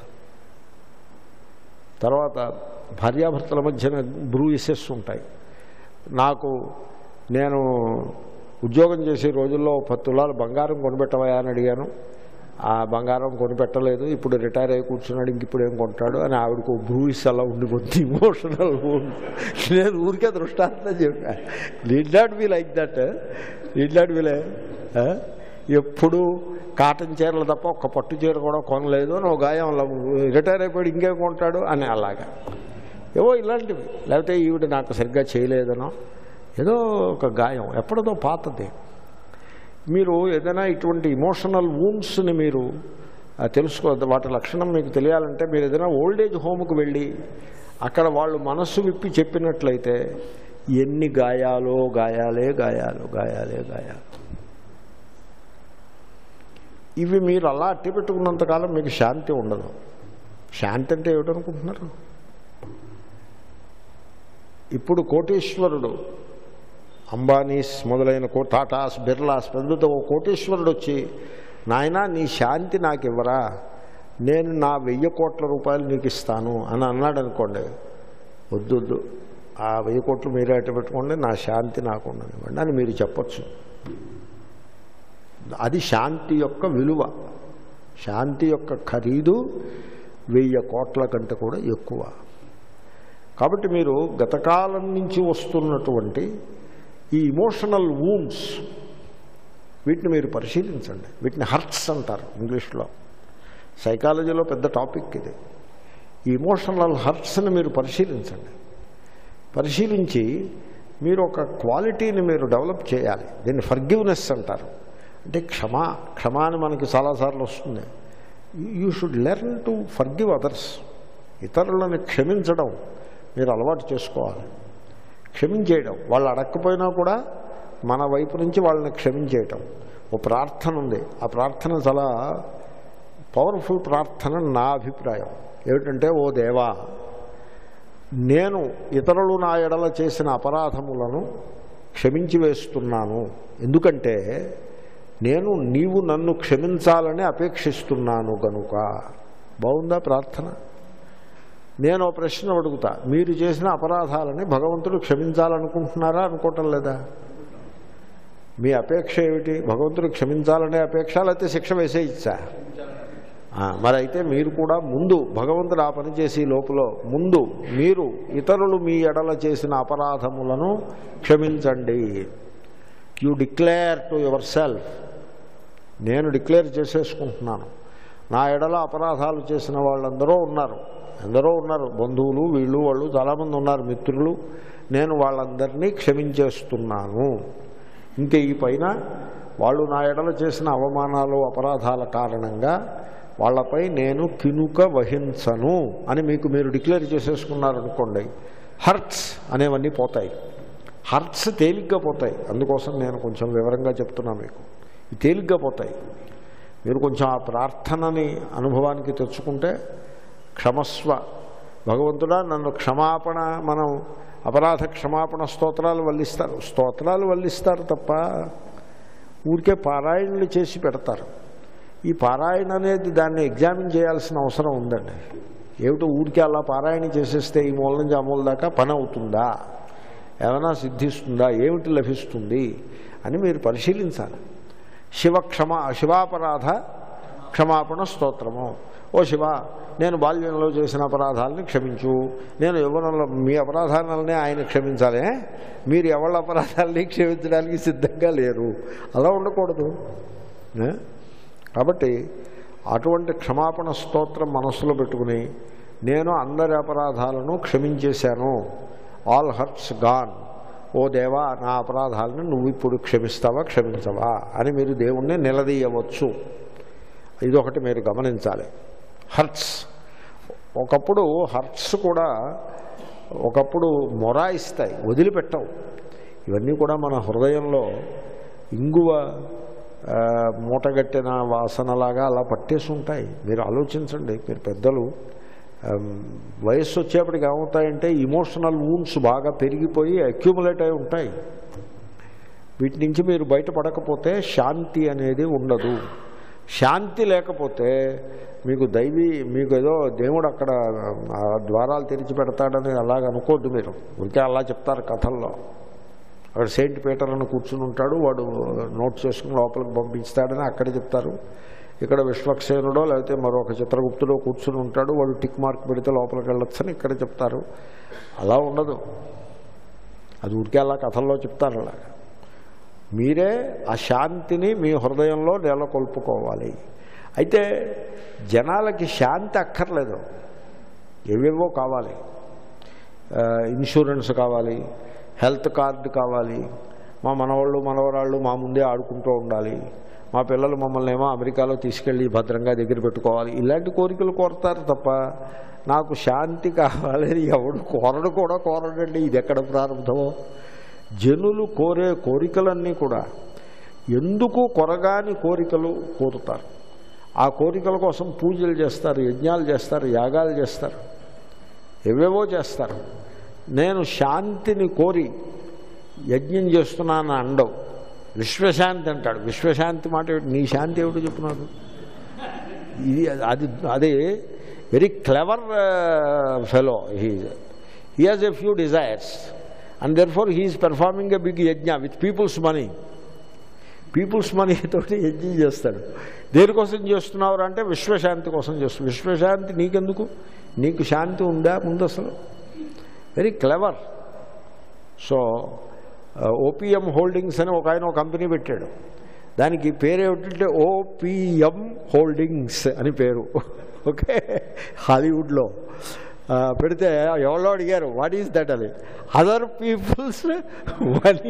తర్వాత భార్యాభర్తల మధ్యన బ్రూయిసెస్ ఉంటాయి నాకు నేను ఉద్యోగం చేసే రోజుల్లో పది తులాలు బంగారం కొనిపెట్టవయా అని అడిగాను ఆ బంగారం కొనిపెట్టలేదు ఇప్పుడు రిటైర్ అయ్యి కూర్చున్నాడు ఇంక ఇప్పుడు ఏం కొంటాడు అని ఆవిడకు బ్రూయిస్ అలా ఉండిపోతుంది ఇమోషనల్ నేను ఊరికే దృష్టాంతం చెప్పా lead not be like that lead not be lie ఎప్పుడు కాటన్ చీరలు తప్ప ఒక్క పట్టు చీర కూడా కొనలేదు అని ఒక గాయం అలా రిటైర్ అయిపోయాడు ఇంకేం కొంటాడు అని అలాగా ఏవో ఇలాంటివి లేకపోతే ఈవిడ నాకు సరిగ్గా చేయలేదనో ఏదో ఒక గాయం ఎప్పటిదో పాతది మీరు ఏదైనా ఇటువంటి ఇమోషనల్ వూమ్స్ని మీరు ఆ, తెలుసుకో వాటి లక్షణం మీకు తెలియాలంటే మీరు ఏదైనా ఓల్డ్ ఏజ్ హోమ్కి వెళ్ళి అక్కడ వాళ్ళు మనస్సు విప్పి చెప్పినట్లయితే ఎన్ని గాయాలో గాయాలే గాయాలు గాయాలే గాయాలు ఇవి మీరు అలా అట్టి పెట్టుకున్నంతకాలం మీకు శాంతి ఉండదు శాంతి అంటే ఏమిటనుకుంటున్నారు ఇప్పుడు కోటీశ్వరుడు అంబానీస్ మొదలైన కో టాటాస్ బిర్లాస్ పెద్ద పెద్ద ఓ కోటీశ్వరుడు వచ్చి నాయనా నీ శాంతి నాకు ఇవ్వరా నేను నా వెయ్యి కోట్ల రూపాయలు నీకు ఇస్తాను అని అన్నాడు అనుకోండి వద్దు వద్దు ఆ వెయ్యి కోట్లు మీరే అట్టు పెట్టుకోండి నా శాంతి నాకు ఉండనివ్వండి అని మీరు చెప్పచ్చు అది శాంతి యొక్క విలువ శాంతి యొక్క ఖరీదు వెయ్యి కోట్ల కంటే కూడా ఎక్కువ కాబట్టి మీరు గతకాలం నుంచి వస్తున్నటువంటి ఈ ఇమోషనల్ వూమ్స్ వీటిని మీరు పరిశీలించండి వీటిని హర్ట్స్ అంటారు ఇంగ్లీష్లో సైకాలజీలో పెద్ద టాపిక్ ఇది ఈ ఇమోషనల్ హర్ట్స్ని మీరు పరిశీలించండి పరిశీలించి మీరు ఒక క్వాలిటీని మీరు డెవలప్ చేయాలి దీన్ని ఫర్గివ్నెస్ అంటారు అంటే క్షమ క్షమ అని మనకి చాలాసార్లు వస్తుంది you should learn to forgive others ఇతరులను క్షమించడం మీరు అలవాటు చేసుకోవాలి క్షమించేయడం వాళ్ళు అడగకపోయినా కూడా మన వైపు నుంచి వాళ్ళని క్షమించేయటం ఓ ప్రార్థన ఉంది ఆ ప్రార్థన చాలా పవర్ఫుల్ ప్రార్థన నా అభిప్రాయం ఏమిటంటే ఓ దేవా నేను ఇతరులు నా ఎడల చేసిన అపరాధములను క్షమించి వేస్తున్నాను ఎందుకంటే నేను నీవు నన్ను క్షమించాలని అపేక్షిస్తున్నాను గనుక బాగుందా ప్రార్థన నేను ఓ ప్రశ్న అడుగుతా మీరు చేసిన అపరాధాలని భగవంతుడు క్షమించాలనుకుంటున్నారా అనుకోవటం లేదా మీ అపేక్ష ఏమిటి భగవంతుడు క్షమించాలనే అపేక్ష లేకపోతే శిక్ష వేసే ఇచ్చా ఆ, మరి అయితే మీరు కూడా ముందు భగవంతుడు ఆ పని చేసి లోపల ముందు మీరు ఇతరులు మీ ఎడల చేసిన అపరాధములను క్షమించండి you declare to yourself నేను డిక్లేర్ చేసేసుకుంటున్నాను నా ఎడల అపరాధాలు చేసిన వాళ్ళందరూ ఉన్నారు ఎందరో ఉన్నారు బంధువులు వీళ్ళు వాళ్ళు చాలామంది ఉన్నారు మిత్రులు నేను వాళ్ళందరినీ క్షమించేస్తున్నాను ఇంకా ఈ పైన వాళ్ళు నా ఎడల చేసిన అవమానాలు అపరాధాల కారణంగా వాళ్ళపై నేను కినుక వహించను అని మీకు మీరు డిక్లేర్ చేసేసుకున్నారనుకోండి హర్ట్స్ అనేవన్నీ పోతాయి హర్ట్స్ తేలిగ్గా పోతాయి అందుకోసం నేను కొంచెం వివరంగా చెప్తున్నా మీకు ఇవి తేలిగ్గా పోతాయి మీరు కొంచెం ఆ ప్రార్థనని అనుభవానికి తెచ్చుకుంటే క్షమస్వ భగవంతుడా నన్ను క్షమాపణ మనం అపరాధ క్షమాపణ స్తోత్రాలు వల్లిస్తారు స్తోత్రాలు వల్లిస్తారు తప్ప ఊరికే పారాయణలు చేసి పెడతారు ఈ పారాయణ అనేది దాన్ని ఎగ్జామిన్ చేయాల్సిన అవసరం ఉందండి ఏమిటో ఊరికే అలా పారాయణ చేసేస్తే ఈ మూల నుంచి ఆ మూల దాకా పని అవుతుందా ఏమైనా సిద్ధిస్తుందా ఏమిటి లభిస్తుంది అని మీరు పరిశీలించాలి శివక్షమ శివాపరాధ క్షమాపణ స్తోత్రము ఓ శివ నేను బాల్యంలో చేసిన అపరాధాలని క్షమించు నేను యవ్వనంలో మీ అపరాధాలనే ఆయన క్షమించాలి మీరు ఎవరి అపరాధాలని క్షమించడానికి సిద్ధంగా లేరు అలా ఉండకూడదు ఏ? కాబట్టి అటువంటి క్షమాపణ స్తోత్రం మనస్సులో పెట్టుకుని నేను అందరి అపరాధాలను క్షమించేశాను ఆల్ హర్ట్స్ గాన్ ఓ దేవా నా అపరాధాలను నువ్వు ఇప్పుడు క్షమిస్తావా క్షమించవా అని మీరు దేవుణ్ణి నిలదీయవచ్చు ఇదొకటి మీరు గమనించాలి హర్ట్స్ ఒకప్పుడు హర్ట్స్ కూడా ఒకప్పుడు మొరాయిస్తాయి వదిలిపెట్టవు ఇవన్నీ కూడా మన హృదయంలో ఇంగువ ఆ, మూటగట్టిన వాసనలాగా అలా పట్టేసి ఉంటాయి మీరు ఆలోచించండి మీరు పెద్దలు ఆమ్, వయస్సు వచ్చేప్పటికి ఏమవుతాయంటే ఇమోషనల్ వూన్స్ బాగా పెరిగిపోయి అక్యూములేట్ అయి ఉంటాయి వీటి నుంచి మీరు బయటపడకపోతే శాంతి అనేది ఉండదు శాంతి లేకపోతే మీకు దైవీ మీకు ఏదో దేవుడు అక్కడ ఆ ద్వారాలు తెరిచి పెడతాడని అలాగ అనుకోద్దు మీరు ఉంటే అలా చెప్తారు కథల్లో అక్కడ సెయింట్ పీటర్ అని కూర్చుని ఉంటాడు వాడు నోట్ చేసుకుని లోపలికి పంపిస్తాడని అక్కడ చెప్తారు ఇక్కడ విశ్వక్సేనుడో లేకపోతే మరొక చిత్రగుప్తుడో కూర్చుని ఉంటాడు వాడు టిక్ మార్క్ పెడితే లోపలికి వెళ్ళొచ్చని ఇక్కడ చెప్తారు అలా ఉండదు అది ఊరికే అలా కథల్లో చెప్తారు అలాగా మీరే ఆ శాంతిని మీ హృదయంలో నెలకొల్పుకోవాలి అయితే జనాలకి శాంతి అక్కర్లేదు ఏవేవో కావాలి ఆ, ఇన్సూరెన్స్ కావాలి హెల్త్ కార్డు కావాలి మా మనవాళ్ళు మనవరాళ్ళు మా ముందే ఆడుకుంటూ ఉండాలి మా పిల్లలు మమ్మల్ని ఏమో అమెరికాలో తీసుకెళ్ళి భద్రంగా దగ్గర పెట్టుకోవాలి ఇలాంటి కోరికలు కోరతారు తప్ప నాకు శాంతి కావాలి అని ఎవడు కోరడు కూడా కోరడండి ఇది ఎక్కడ ప్రారంభమో జనులు కోరే కోరికలన్నీ కూడా ఎందుకు కొరగాని కోరికలు కోరుతారు ఆ కోరికల కోసం పూజలు చేస్తారు యజ్ఞాలు చేస్తారు యాగాలు చేస్తారు ఏవేవో చేస్తారు నేను శాంతిని కోరి యజ్ఞం చేస్తున్నాను అండవు విశ్వశాంతి అంటాడు విశ్వశాంతి మాట ఏమిటి? నీ శాంతి ఏమిటో చెప్పున్నాడు ఇది అది అది very clever fellow he he has a few desires and therefore he is performing a big yajna with people's money people's money తోటి యజ్ఞం చేస్తాడు దేనికోసం చేస్తున్నావు అంటే విశ్వశాంతి కోసం చేస్తున్నావు విశ్వశాంతి నీకెందుకు నీకు శాంతి ఉందా ముందు అసలు very clever so OPM holdings అని ఒక ఆయన ఒక కంపెనీ పెట్టాడు దానికి పేరు ఏమిటంటే ఓపిఎం హోల్డింగ్స్ అని పేరు ఓకే హాలీవుడ్లో ఆ, పెడితే ఎవరో అడిగారు వాట్ ఈస్ దట్ అని other people's money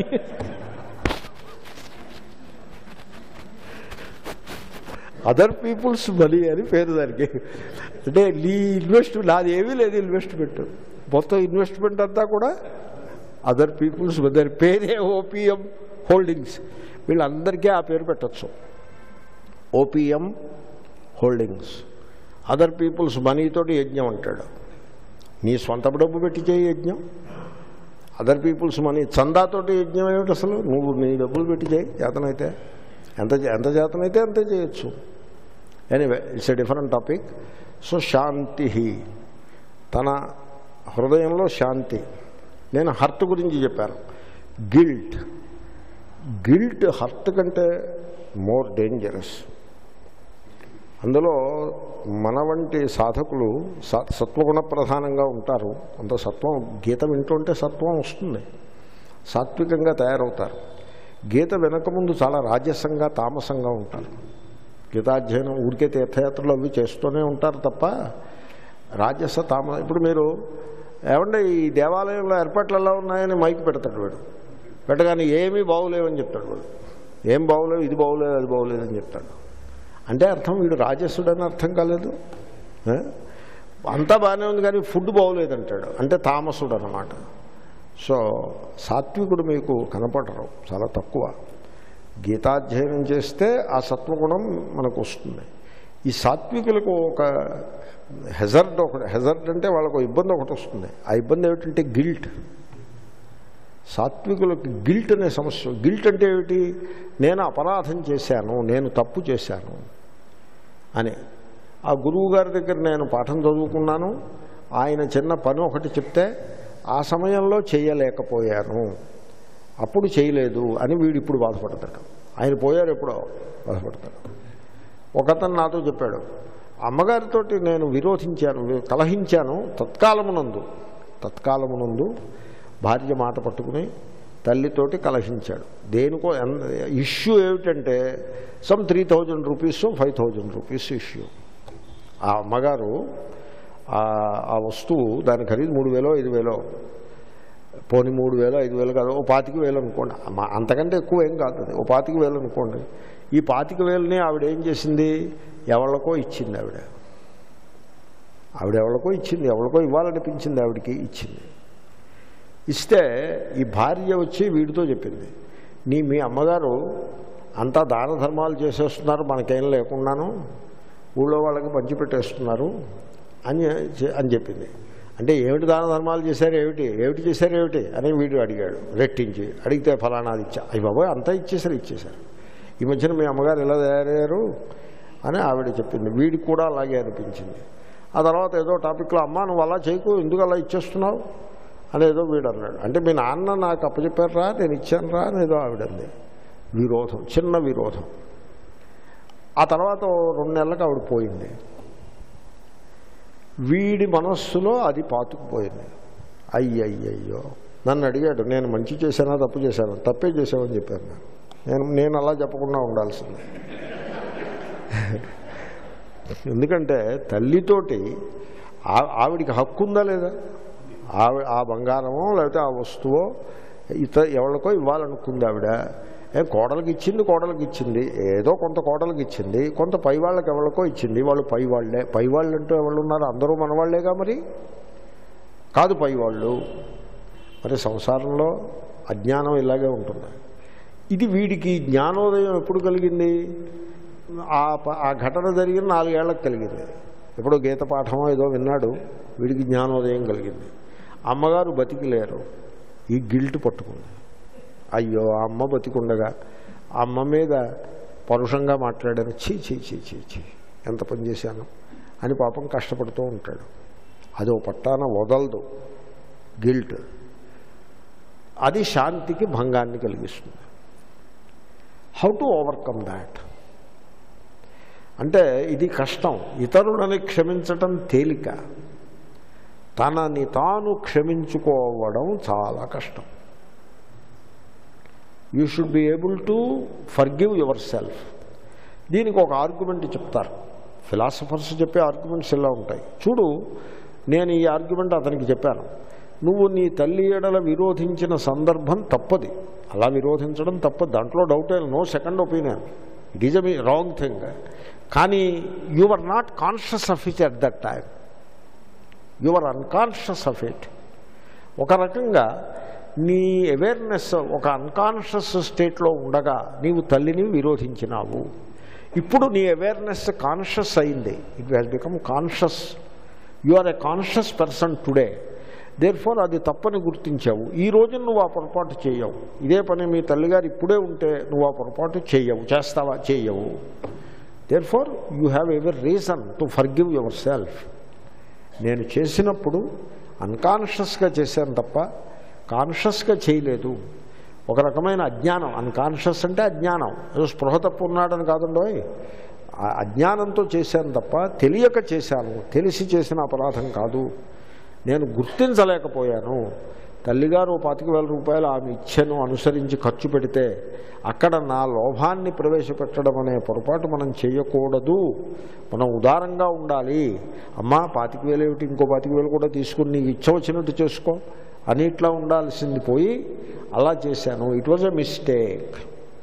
other people's money అని పేరు దానికి అంటే నీ ఇన్వెస్ట్ నాది ఏమీ లేదు ఇన్వెస్ట్మెంట్ మొత్తం ఇన్వెస్ట్మెంట్ అంతా కూడా అదర్ పీపుల్స్ దాని పేరే ఓపిఎం హోల్డింగ్స్ వీళ్ళందరికీ ఆ పేరు పెట్టచ్చు ఓపిఎం హోల్డింగ్స్ అదర్ పీపుల్స్ మనీతోటి యజ్ఞం అంటాడు నీ సొంత డబ్బు పెట్టి చేయి యజ్ఞం అదర్ పీపుల్స్ మనీ చందాతోటి యజ్ఞం ఏమిటి అసలు నువ్వు నీ డబ్బులు పెట్టి చేయి చేతనైతే ఎంత ఎంత చేతనైతే అంతే చేయొచ్చు anyway it's a different topic so శాంతి తన హృదయంలో శాంతి నేను హర్ట్ గురించి చెప్పాను గిల్ట్ గిల్ట్ హర్ట్ కంటే మోర్ డేంజరస్ అందులో మన వంటి సాధకులు స- సత్వగుణ ప్రధానంగా ఉంటారు అంత సత్వం గీత వింటుంటే సత్వం వస్తుంది సాత్వికంగా తయారవుతారు గీత వినకముందు చాలా రాజసంగా తామసంగా ఉంటారు గీతాధ్యయనం ఊరికే తీర్థయాత్రలు అవి చేస్తూనే ఉంటారు తప్ప రాజస తామ ఇప్పుడు మీరు ఏమంటే ఈ దేవాలయంలో ఏర్పాట్లు ఎలా ఉన్నాయని మైక్ పెడతాడు వాడు పెట్టగానే ఏమీ బాగులేవని చెప్తాడు వాడు ఏం బాగులేవు ఇది బాగులేదు అది బాగులేదు అని చెప్తాడు అంటే అర్థం వీడు రాజసుడని అర్థం కాలేదు ఏ? అంతా బాగానే ఉంది కానీ ఫుడ్ బాగోలేదంటాడు అంటే తామసుడు అనమాట సో సాత్వికుడు మీకు కనపడరు చాలా తక్కువ గీతాధ్యయనం చేస్తే ఆ సత్వగుణం మనకు వస్తుంది ఈ సాత్వికులకు ఒక హెజర్డ్ ఒకటి హెజర్డ్ అంటే వాళ్ళకు ఇబ్బంది ఒకటి వస్తుంది ఆ ఇబ్బంది ఏమిటంటే గిల్ట్ సాత్వికులకు గిల్ట్ అనే సమస్య గిల్ట్ అంటే ఏమిటి నేను అపరాధం చేశాను నేను తప్పు చేశాను అని ఆ గురువు గారి దగ్గర నేను పాఠం చదువుకున్నాను ఆయన చిన్న పని ఒకటి చెప్తే ఆ సమయంలో చేయలేకపోయాను అప్పుడు చేయలేదు అని వీడు ఇప్పుడు బాధపడతాడు ఆయన పోయారు ఎప్పుడో బాధపడతాడు ఒకతను నాతో చెప్పాడు అమ్మగారితోటి నేను విరోధించాను కలహించాను తత్కాలమునందు తత్కాలమునందు భార్య మాట పట్టుకుని తల్లితోటి కలహించాడు దేనికో ఇష్యూ ఏమిటంటే some three thousand rupees five thousand rupees issue ఆ అమ్మగారు ఆ- ఆ వస్తువు దాని ఖరీదు మూడు వేలో ఐదు వేలో పోనీ మూడు వేలు ఐదు వేలు కాదు ఓ పాతిక వేలు అనుకోండి అమ్మ- అంతకంటే ఎక్కువ ఏం కాదు అది ఓ పాతిక వేలు అనుకోండి ఈ పాతిక వేలని ఆవిడ ఏం చేసింది ఎవరికో ఇచ్చింది ఆవిడ ఆవిడ ఎవరికో ఇచ్చింది ఎవరికో ఇవ్వాలనిపించింది ఆవిడకి ఇచ్చింది ఇస్తే ఈ భార్య వచ్చి వీడితో చెప్పింది నీ మీ అమ్మగారు అంతా దాన ధర్మాలు చేసేస్తున్నారు మనకేం లేకున్నాను ఊళ్ళో వాళ్ళకి పంచిపెట్టేస్తున్నారు అని చె- అని చెప్పింది అంటే ఏమిటి దాన ధర్మాలు చేశారు ఏమిటి ఏమిటి చేశారు ఏమిటి అని వీడు అడిగాడు రెట్టించి అడిగితే ఫలానాది ఇచ్చా అయ్యి బాబోయ్ అంతా ఇచ్చేసారు ఇచ్చేశారు ఈ మధ్యన మీ అమ్మగారు ఎలా తయారయ్యారు అని ఆవిడ చెప్పింది వీడికి కూడా అలాగే అనిపించింది ఆ తర్వాత ఏదో టాపిక్లో అమ్మా నువ్వు అలా చేయకు ఎందుకు అలా ఇచ్చేస్తున్నావు అని ఏదో వీడు అన్నాడు అంటే మీ నాన్న నాకు అప్పచెప్పారా నేను ఇచ్చాను రా అని ఏదో ఆవిడంది విరోధం చిన్న విరోధం ఆ తర్వాత ఓ రెండు నెలలకు ఆవిడ పోయింది వీడి మనస్సులో అది పాతుకుపోయింది అయ్యయ్యయ్యో నన్ను అడిగాడు నేను మంచి చేశానా తప్పు చేశాను తప్పే చేశామని చెప్పాను నేను నేను నేను అలా చెప్పకుండా ఉండాల్సిందే ఎందుకంటే తల్లితోటి ఆ- ఆవిడికి హక్కు ఉందా లేదా ఆవి ఆ బంగారమో లేకపోతే ఆ వస్తువో ఇత ఎవరికో ఇవ్వాలనుకుంది ఆవిడ ఏ కోడలికి ఇచ్చింది కోడలికి ఇచ్చింది ఏదో కొంత కోడలికి ఇచ్చింది కొంత పై వాళ్ళకి ఎవరికో ఇచ్చింది వాళ్ళు పై వాళ్ళే పై వాళ్ళు అంటూ ఎవరు ఉన్నారు అందరూ మన వాళ్ళేగా మరి కాదు పై వాళ్ళు మరి సంసారంలో అజ్ఞానం ఇలాగే ఉంటుంది ఇది వీడికి జ్ఞానోదయం ఎప్పుడు కలిగింది ఆ ప- ఆ ఘటన జరిగిన నాలుగేళ్లకు కలిగింది ఎప్పుడో గీత పాఠమో ఏదో విన్నాడు వీడికి జ్ఞానోదయం కలిగింది అమ్మగారు బతికి లేరు ఈ గిల్ట్ పట్టుకుంది అయ్యో ఆ అమ్మ బతికుండగా ఆ అమ్మ మీద పరుషంగా మాట్లాడాను చీ చీ చీ చీ చీ ఎంత పని చేశాను అని పాపం కష్టపడుతూ ఉంటాడు అది ఓ పట్టాన వదలదు గిల్ట్ అది శాంతికి భంగాన్ని కలిగిస్తుంది హౌ టు ఓవర్కమ్ దాట్ అంటే ఇది కష్టం ఇతరులని క్షమించటం తేలిక తనని తాను క్షమించుకోవడం చాలా కష్టం you should be able to forgive yourself దీనికి ఒక ఆర్గ్యుమెంట్ చెప్తారు ఫిలాసఫర్స్ చెప్పే ఆర్గ్యుమెంట్స్ ఇలా ఉంటాయి చూడు నేను ఈ ఆర్గ్యుమెంట్ అతనికి చెప్పాను నువ్వు నీ తల్లి ఎడల విరోధించిన సందర్భం తప్పది అలా విరోధించడం తప్పదు దాంట్లో డౌటే no second opinion it is a wrong thing కానీ you are not conscious of it at that time you are unconscious of it ఒక రకంగా నీ అవేర్నెస్ ఒక అన్కాన్షియస్ స్టేట్లో ఉండగా నీవు తల్లిని విరోధించినావు ఇప్పుడు నీ అవేర్నెస్ కాన్షియస్ అయింది it has become conscious you are a conscious person today therefore అది తప్పని గుర్తించావు ఈ రోజు నువ్వు ఆ పొరపాటు చేయవు ఇదే పని మీ తల్లిగారు ఇప్పుడే ఉంటే నువ్వు ఆ పొరపాటు చేయవు చేస్తావా చేయవు therefore you have ever reason to forgive yourself నేను చేసినప్పుడు అన్కాన్షియస్గా చేశాను తప్ప కాన్షియస్గా చేయలేదు ఒక రకమైన అజ్ఞానం అన్కాన్షియస్ అంటే అజ్ఞానం ఏదో స్పృహ తప్పు ఉన్నాడని కాదండోయ్ ఆ అజ్ఞానంతో చేశాను తప్ప తెలియక చేశాను తెలిసి చేసిన అపరాధం కాదు నేను గుర్తించలేకపోయాను తల్లిగారు ఓ పాతిక వేల రూపాయలు ఆమె ఇచ్చెను అనుసరించి ఖర్చు పెడితే అక్కడ నా లోభాన్ని ప్రవేశపెట్టడం అనే పొరపాటు మనం చేయకూడదు మనం ఉదారంగా ఉండాలి అమ్మా పాతిక వేలు ఏమిటి ఇంకో పాతిక వేలు కూడా తీసుకుని నీకు ఇచ్చ వచ్చినట్టు చేసుకో అని ఇట్లా ఉండాల్సింది పోయి అలా చేశాను ఇట్ వాజ్ ఎ మిస్టేక్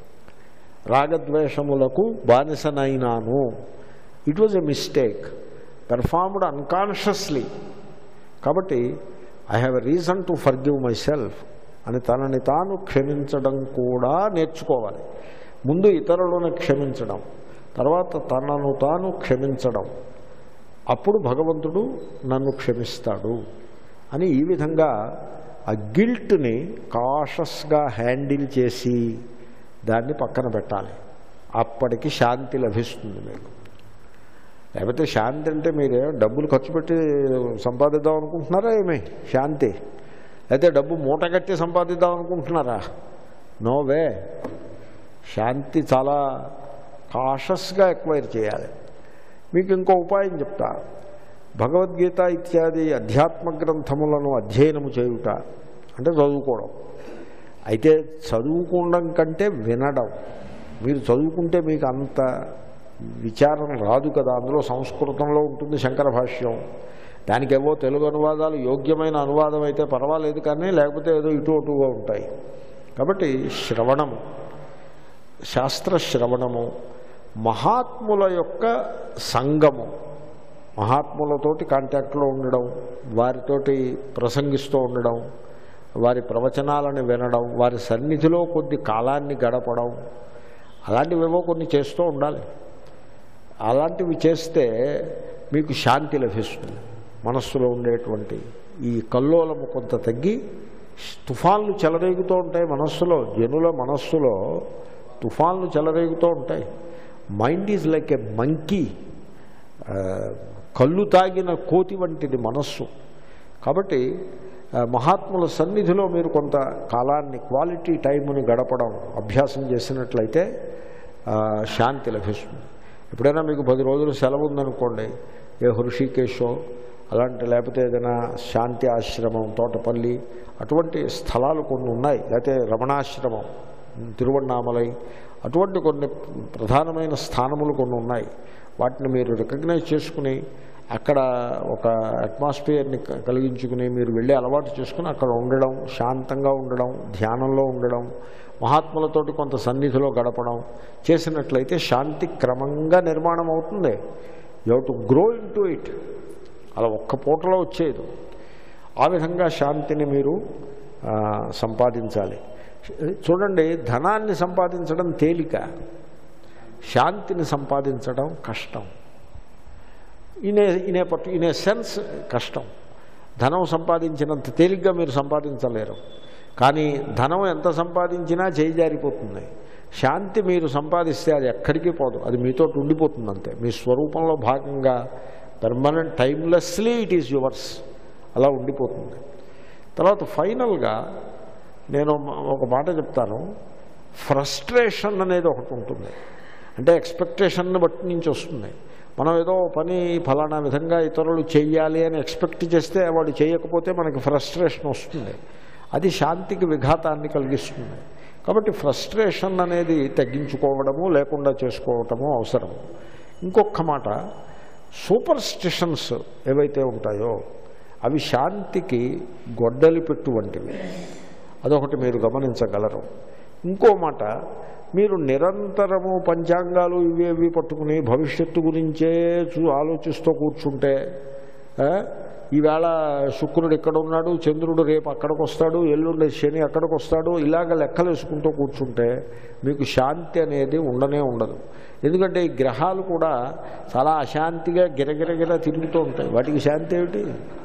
రాగద్వేషములకు బానిసనైనాను it was a mistake performed unconsciously కాబట్టి I have a reason to forgive myself అని తనని తాను క్షమించడం కూడా నేర్చుకోవాలి ముందు ఇతరులను క్షమించడం తర్వాత తనను తాను క్షమించడం అప్పుడు భగవంతుడు నన్ను క్షమిస్తాడు అని ఈ విధంగా ఆ గిల్ట్ని కాషస్గా హ్యాండిల్ చేసి దాన్ని పక్కన పెట్టాలి అప్పటికి శాంతి లభిస్తుంది మీకు లేకపోతే శాంతి అంటే మీరే డబ్బులు ఖర్చు పెట్టి సంపాదిద్దాం అనుకుంటున్నారా ఏమి శాంతి అయితే డబ్బు మూట కట్టి సంపాదిద్దాం అనుకుంటున్నారా నో వే శాంతి చాలా కాషస్గా ఎక్వైర్ చేయాలి మీకు ఇంకో ఉపాయం చెప్తా భగవద్గీత ఇత్యాది అధ్యాత్మ గ్రంథములను అధ్యయనము చేయుట అంటే చదువుకోవడం అయితే చదువుకోవడం కంటే వినడం మీరు చదువుకుంటే మీకు అంత విచారం రాదు కదా అందులో సంస్కృతంలో ఉంటుంది శంకర భాష్యం దానికేవో తెలుగు అనువాదాలు యోగ్యమైన అనువాదం అయితే పర్వాలేదు కానీ లేకపోతే ఏదో ఇటు అటుగా ఉంటాయి కాబట్టి శ్రవణము శాస్త్ర శ్రవణము మహాత్ముల యొక్క సంగము మహాత్ములతోటి కాంటాక్ట్లో ఉండడం వారితోటి ప్రసంగిస్తూ ఉండడం వారి ప్రవచనాలను వినడం వారి సన్నిధిలో కొద్ది కాలాన్ని గడపడం అలాంటివేవో కొన్ని చేస్తూ ఉండాలి అలాంటివి చేస్తే మీకు శాంతి లభిస్తుంది మనస్సులో ఉండేటువంటి ఈ కల్లోలము కొంత తగ్గి తుఫాన్లు చెలరేగుతూ ఉంటాయి మనస్సులో జనుల మనస్సులో తుఫాన్లు చెలరేగుతూ ఉంటాయి mind is like a monkey కళ్ళు తాగిన కోతి వంటిది మనస్సు కాబట్టి ఆ, మహాత్ముల సన్నిధిలో మీరు కొంత కాలాన్ని క్వాలిటీ టైంని గడపడం అభ్యాసం చేసినట్లయితే ఆ, శాంతి లభిస్తుంది ఎప్పుడైనా మీకు పది రోజులు సెలవు ఉందనుకోండి ఏ హృషికేశో అలాంటి లేకపోతే ఏదైనా శాంతి ఆశ్రమం తోటపల్లి అటువంటి స్థలాలు కొన్ని ఉన్నాయి లేకపోతే రమణాశ్రమం తిరువണ്ണామలై అటువంటి కొన్ని ప్రధానమైన స్థానములు కొన్ని ఉన్నాయి వాటిని మీరు రికగ్నైజ్ చేసుకుని అక్కడ ఒక అట్మాస్ఫియర్ని క- కలిగించుకుని మీరు వెళ్ళి అలవాటు చేసుకుని అక్కడ ఉండడం శాంతంగా ఉండడం ధ్యానంలో ఉండడం మహాత్ములతోటి కొంత సన్నిధిలో గడపడం చేసినట్లయితే శాంతి క్రమంగా నిర్మాణం అవుతుంది you to grow into it అలా ఒక్క పూటలో వచ్చేది ఆ విధంగా శాంతిని మీరు ఆ, సంపాదించాలి చూడండి ధనాన్ని సంపాదించడం తేలిక శాంతిని సంపాదించడం కష్టం ఇనే ఇనే పట్టు ఇనే సెన్స్ కష్టం ధనం సంపాదించినంత తేలిగ్గా మీరు సంపాదించలేరు కానీ ధనం ఎంత సంపాదించినా చేయి జారిపోతుంది శాంతి మీరు సంపాదిస్తే అది ఎక్కడికి పోదు అది మీతో ఉండిపోతుంది అంతే మీ స్వరూపంలో భాగంగా permanent timelessly it is yours అలా ఉండిపోతుంది తర్వాత ఫైనల్గా నేను మ- ఒక మాట చెప్తాను ఫ్రస్ట్రేషన్ అనేది ఒకటి ఉంటుంది అంటే ఎక్స్పెక్టేషన్ని బట్టి నుంచి వస్తుంది మనం ఏదో ఓ పని ఫలానా విధంగా ఇతరులు చెయ్యాలి అని ఎక్స్పెక్ట్ చేస్తే వాడు చేయకపోతే మనకి ఫ్రస్ట్రేషన్ వస్తుంది అది శాంతికి విఘాతాన్ని కలిగిస్తుంది కాబట్టి ఫ్రస్ట్రేషన్ అనేది తగ్గించుకోవడము లేకుండా చేసుకోవటము అవసరం ఇంకొక మాట సూపర్ స్టిషన్స్ ఏవైతే ఉంటాయో అవి శాంతికి గొడ్డలి పెట్టు వంటివి అదొకటి మీరు గమనించగలరు ఇంకో మాట మీరు నిరంతరము పంచాంగాలు ఇవి ఇవి పట్టుకుని భవిష్యత్తు గురించే చూ ఆలోచిస్తూ కూర్చుంటే ఆ, ఈవేళ శుక్రుడు ఇక్కడ ఉన్నాడు చంద్రుడు రేపు అక్కడికి వస్తాడు ఎల్లుండి శని అక్కడికి వస్తాడు ఇలాగ లెక్కలు వేసుకుంటూ కూర్చుంటే మీకు శాంతి అనేది ఉండనే ఉండదు ఎందుకంటే ఈ గ్రహాలు కూడా చాలా అశాంతిగా గిరగిరగిర తిరుగుతూ ఉంటాయి వాటికి శాంతి ఏమిటి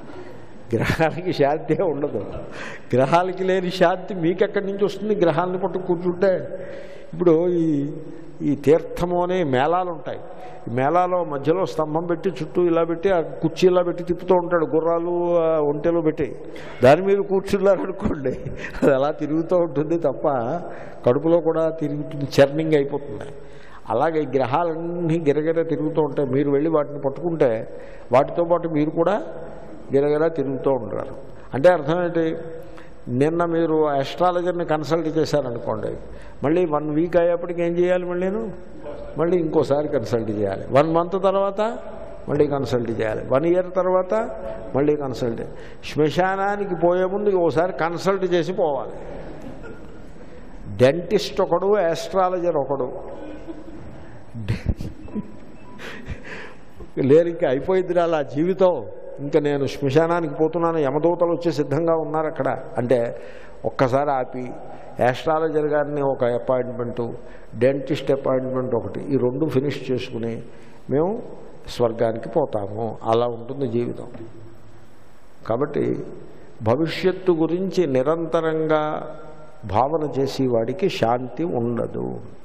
గ్రహాలకి శాంతే ఉండదు గ్రహాలకి లేని శాంతి మీకెక్కడి నుంచి వస్తుంది గ్రహాలను పట్టు కూర్చుంటే ఇప్పుడు ఈ ఈ తీర్థము అనే మేళాలు ఉంటాయి ఈ మేళాలో మధ్యలో స్తంభం పెట్టి చుట్టూ ఇలా పెట్టి ఆ కుర్చీ ఇలా పెట్టి తిప్పుతూ ఉంటాడు గుర్రాలు ఆ ఒంటెలు పెట్టి దాని మీద కూర్చున్నారనుకోండి అది అలా తిరుగుతూ ఉంటుంది తప్ప కడుపులో కూడా తిరుగుతుంది చర్నింగ్ అయిపోతుంది అలాగే ఈ గ్రహాలన్నీ గిరగిర తిరుగుతూ ఉంటాయి మీరు వెళ్ళి వాటిని పట్టుకుంటే వాటితో పాటు మీరు కూడా గిరగిరా తిరుగుతూ ఉంటారు అంటే అర్థం ఏంటి నిన్న మీరు ఆస్ట్రాలజర్ని కన్సల్ట్ చేశారనుకోండి మళ్ళీ వన్ వీక్ అయ్యేప్పటికి ఏం చేయాలి మళ్ళీ నేను మళ్ళీ ఇంకోసారి కన్సల్ట్ చేయాలి వన్ మంత్ తర్వాత మళ్ళీ కన్సల్ట్ చేయాలి వన్ ఇయర్ తర్వాత మళ్ళీ కన్సల్ట్ శ్మశానానికి పోయే ముందు ఓసారి కన్సల్ట్ చేసి పోవాలి డెంటిస్ట్ ఒకడు ఆస్ట్రాలజర్ ఒకడు లేరు ఇంకా అయిపోయింది అలా జీవితం ఇంకా నేను శ్మశానానికి పోతున్నాను యమదూతలు వచ్చి సిద్ధంగా ఉన్నారు అక్కడ అంటే ఒక్కసారి ఆపి యాస్ట్రాలజర్ గారిని ఒక అపాయింట్మెంటు డెంటిస్ట్ అపాయింట్మెంట్ ఒకటి ఈ రెండు ఫినిష్ చేసుకుని మేము స్వర్గానికి పోతాము అలా ఉంటుంది జీవితం కాబట్టి భవిష్యత్తు గురించి నిరంతరంగా భావన చేసేవాడికి శాంతి ఉండదు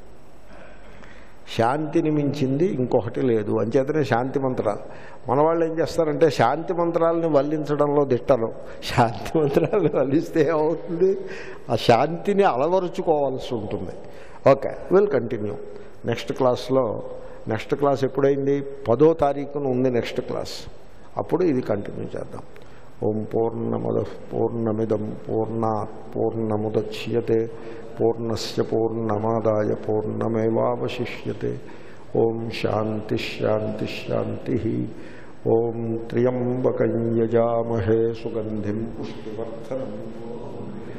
శాంతిని మించింది ఇంకొకటి లేదు అంచేతనే శాంతి మంత్రాలు మన వాళ్ళు ఏం చేస్తారంటే శాంతి మంత్రాలని వల్లించడంలో దిట్టలు శాంతి మంత్రాలను వల్లిస్తే ఏమవుతుంది ఆ శాంతిని అలవరుచుకోవాల్సి ఉంటుంది ఓకే విల్ కంటిన్యూ నెక్స్ట్ క్లాస్లో నెక్స్ట్ క్లాస్ ఎప్పుడైంది పదో తారీఖున ఉంది నెక్స్ట్ క్లాస్ అప్పుడు ఇది కంటిన్యూ చేద్దాం ఓం పూర్ణమద పూర్ణమిదం పూర్ణాత్ పూర్ణముద్యతే పూర్ణస్య పూర్ణమాదాయ పూర్ణమేవాवशिष्यते ఓం శాంతి శాంతి శాంతి ఓం త్ర్యంబకం యజామహే సుగంధిం పుష్టివర్ధనం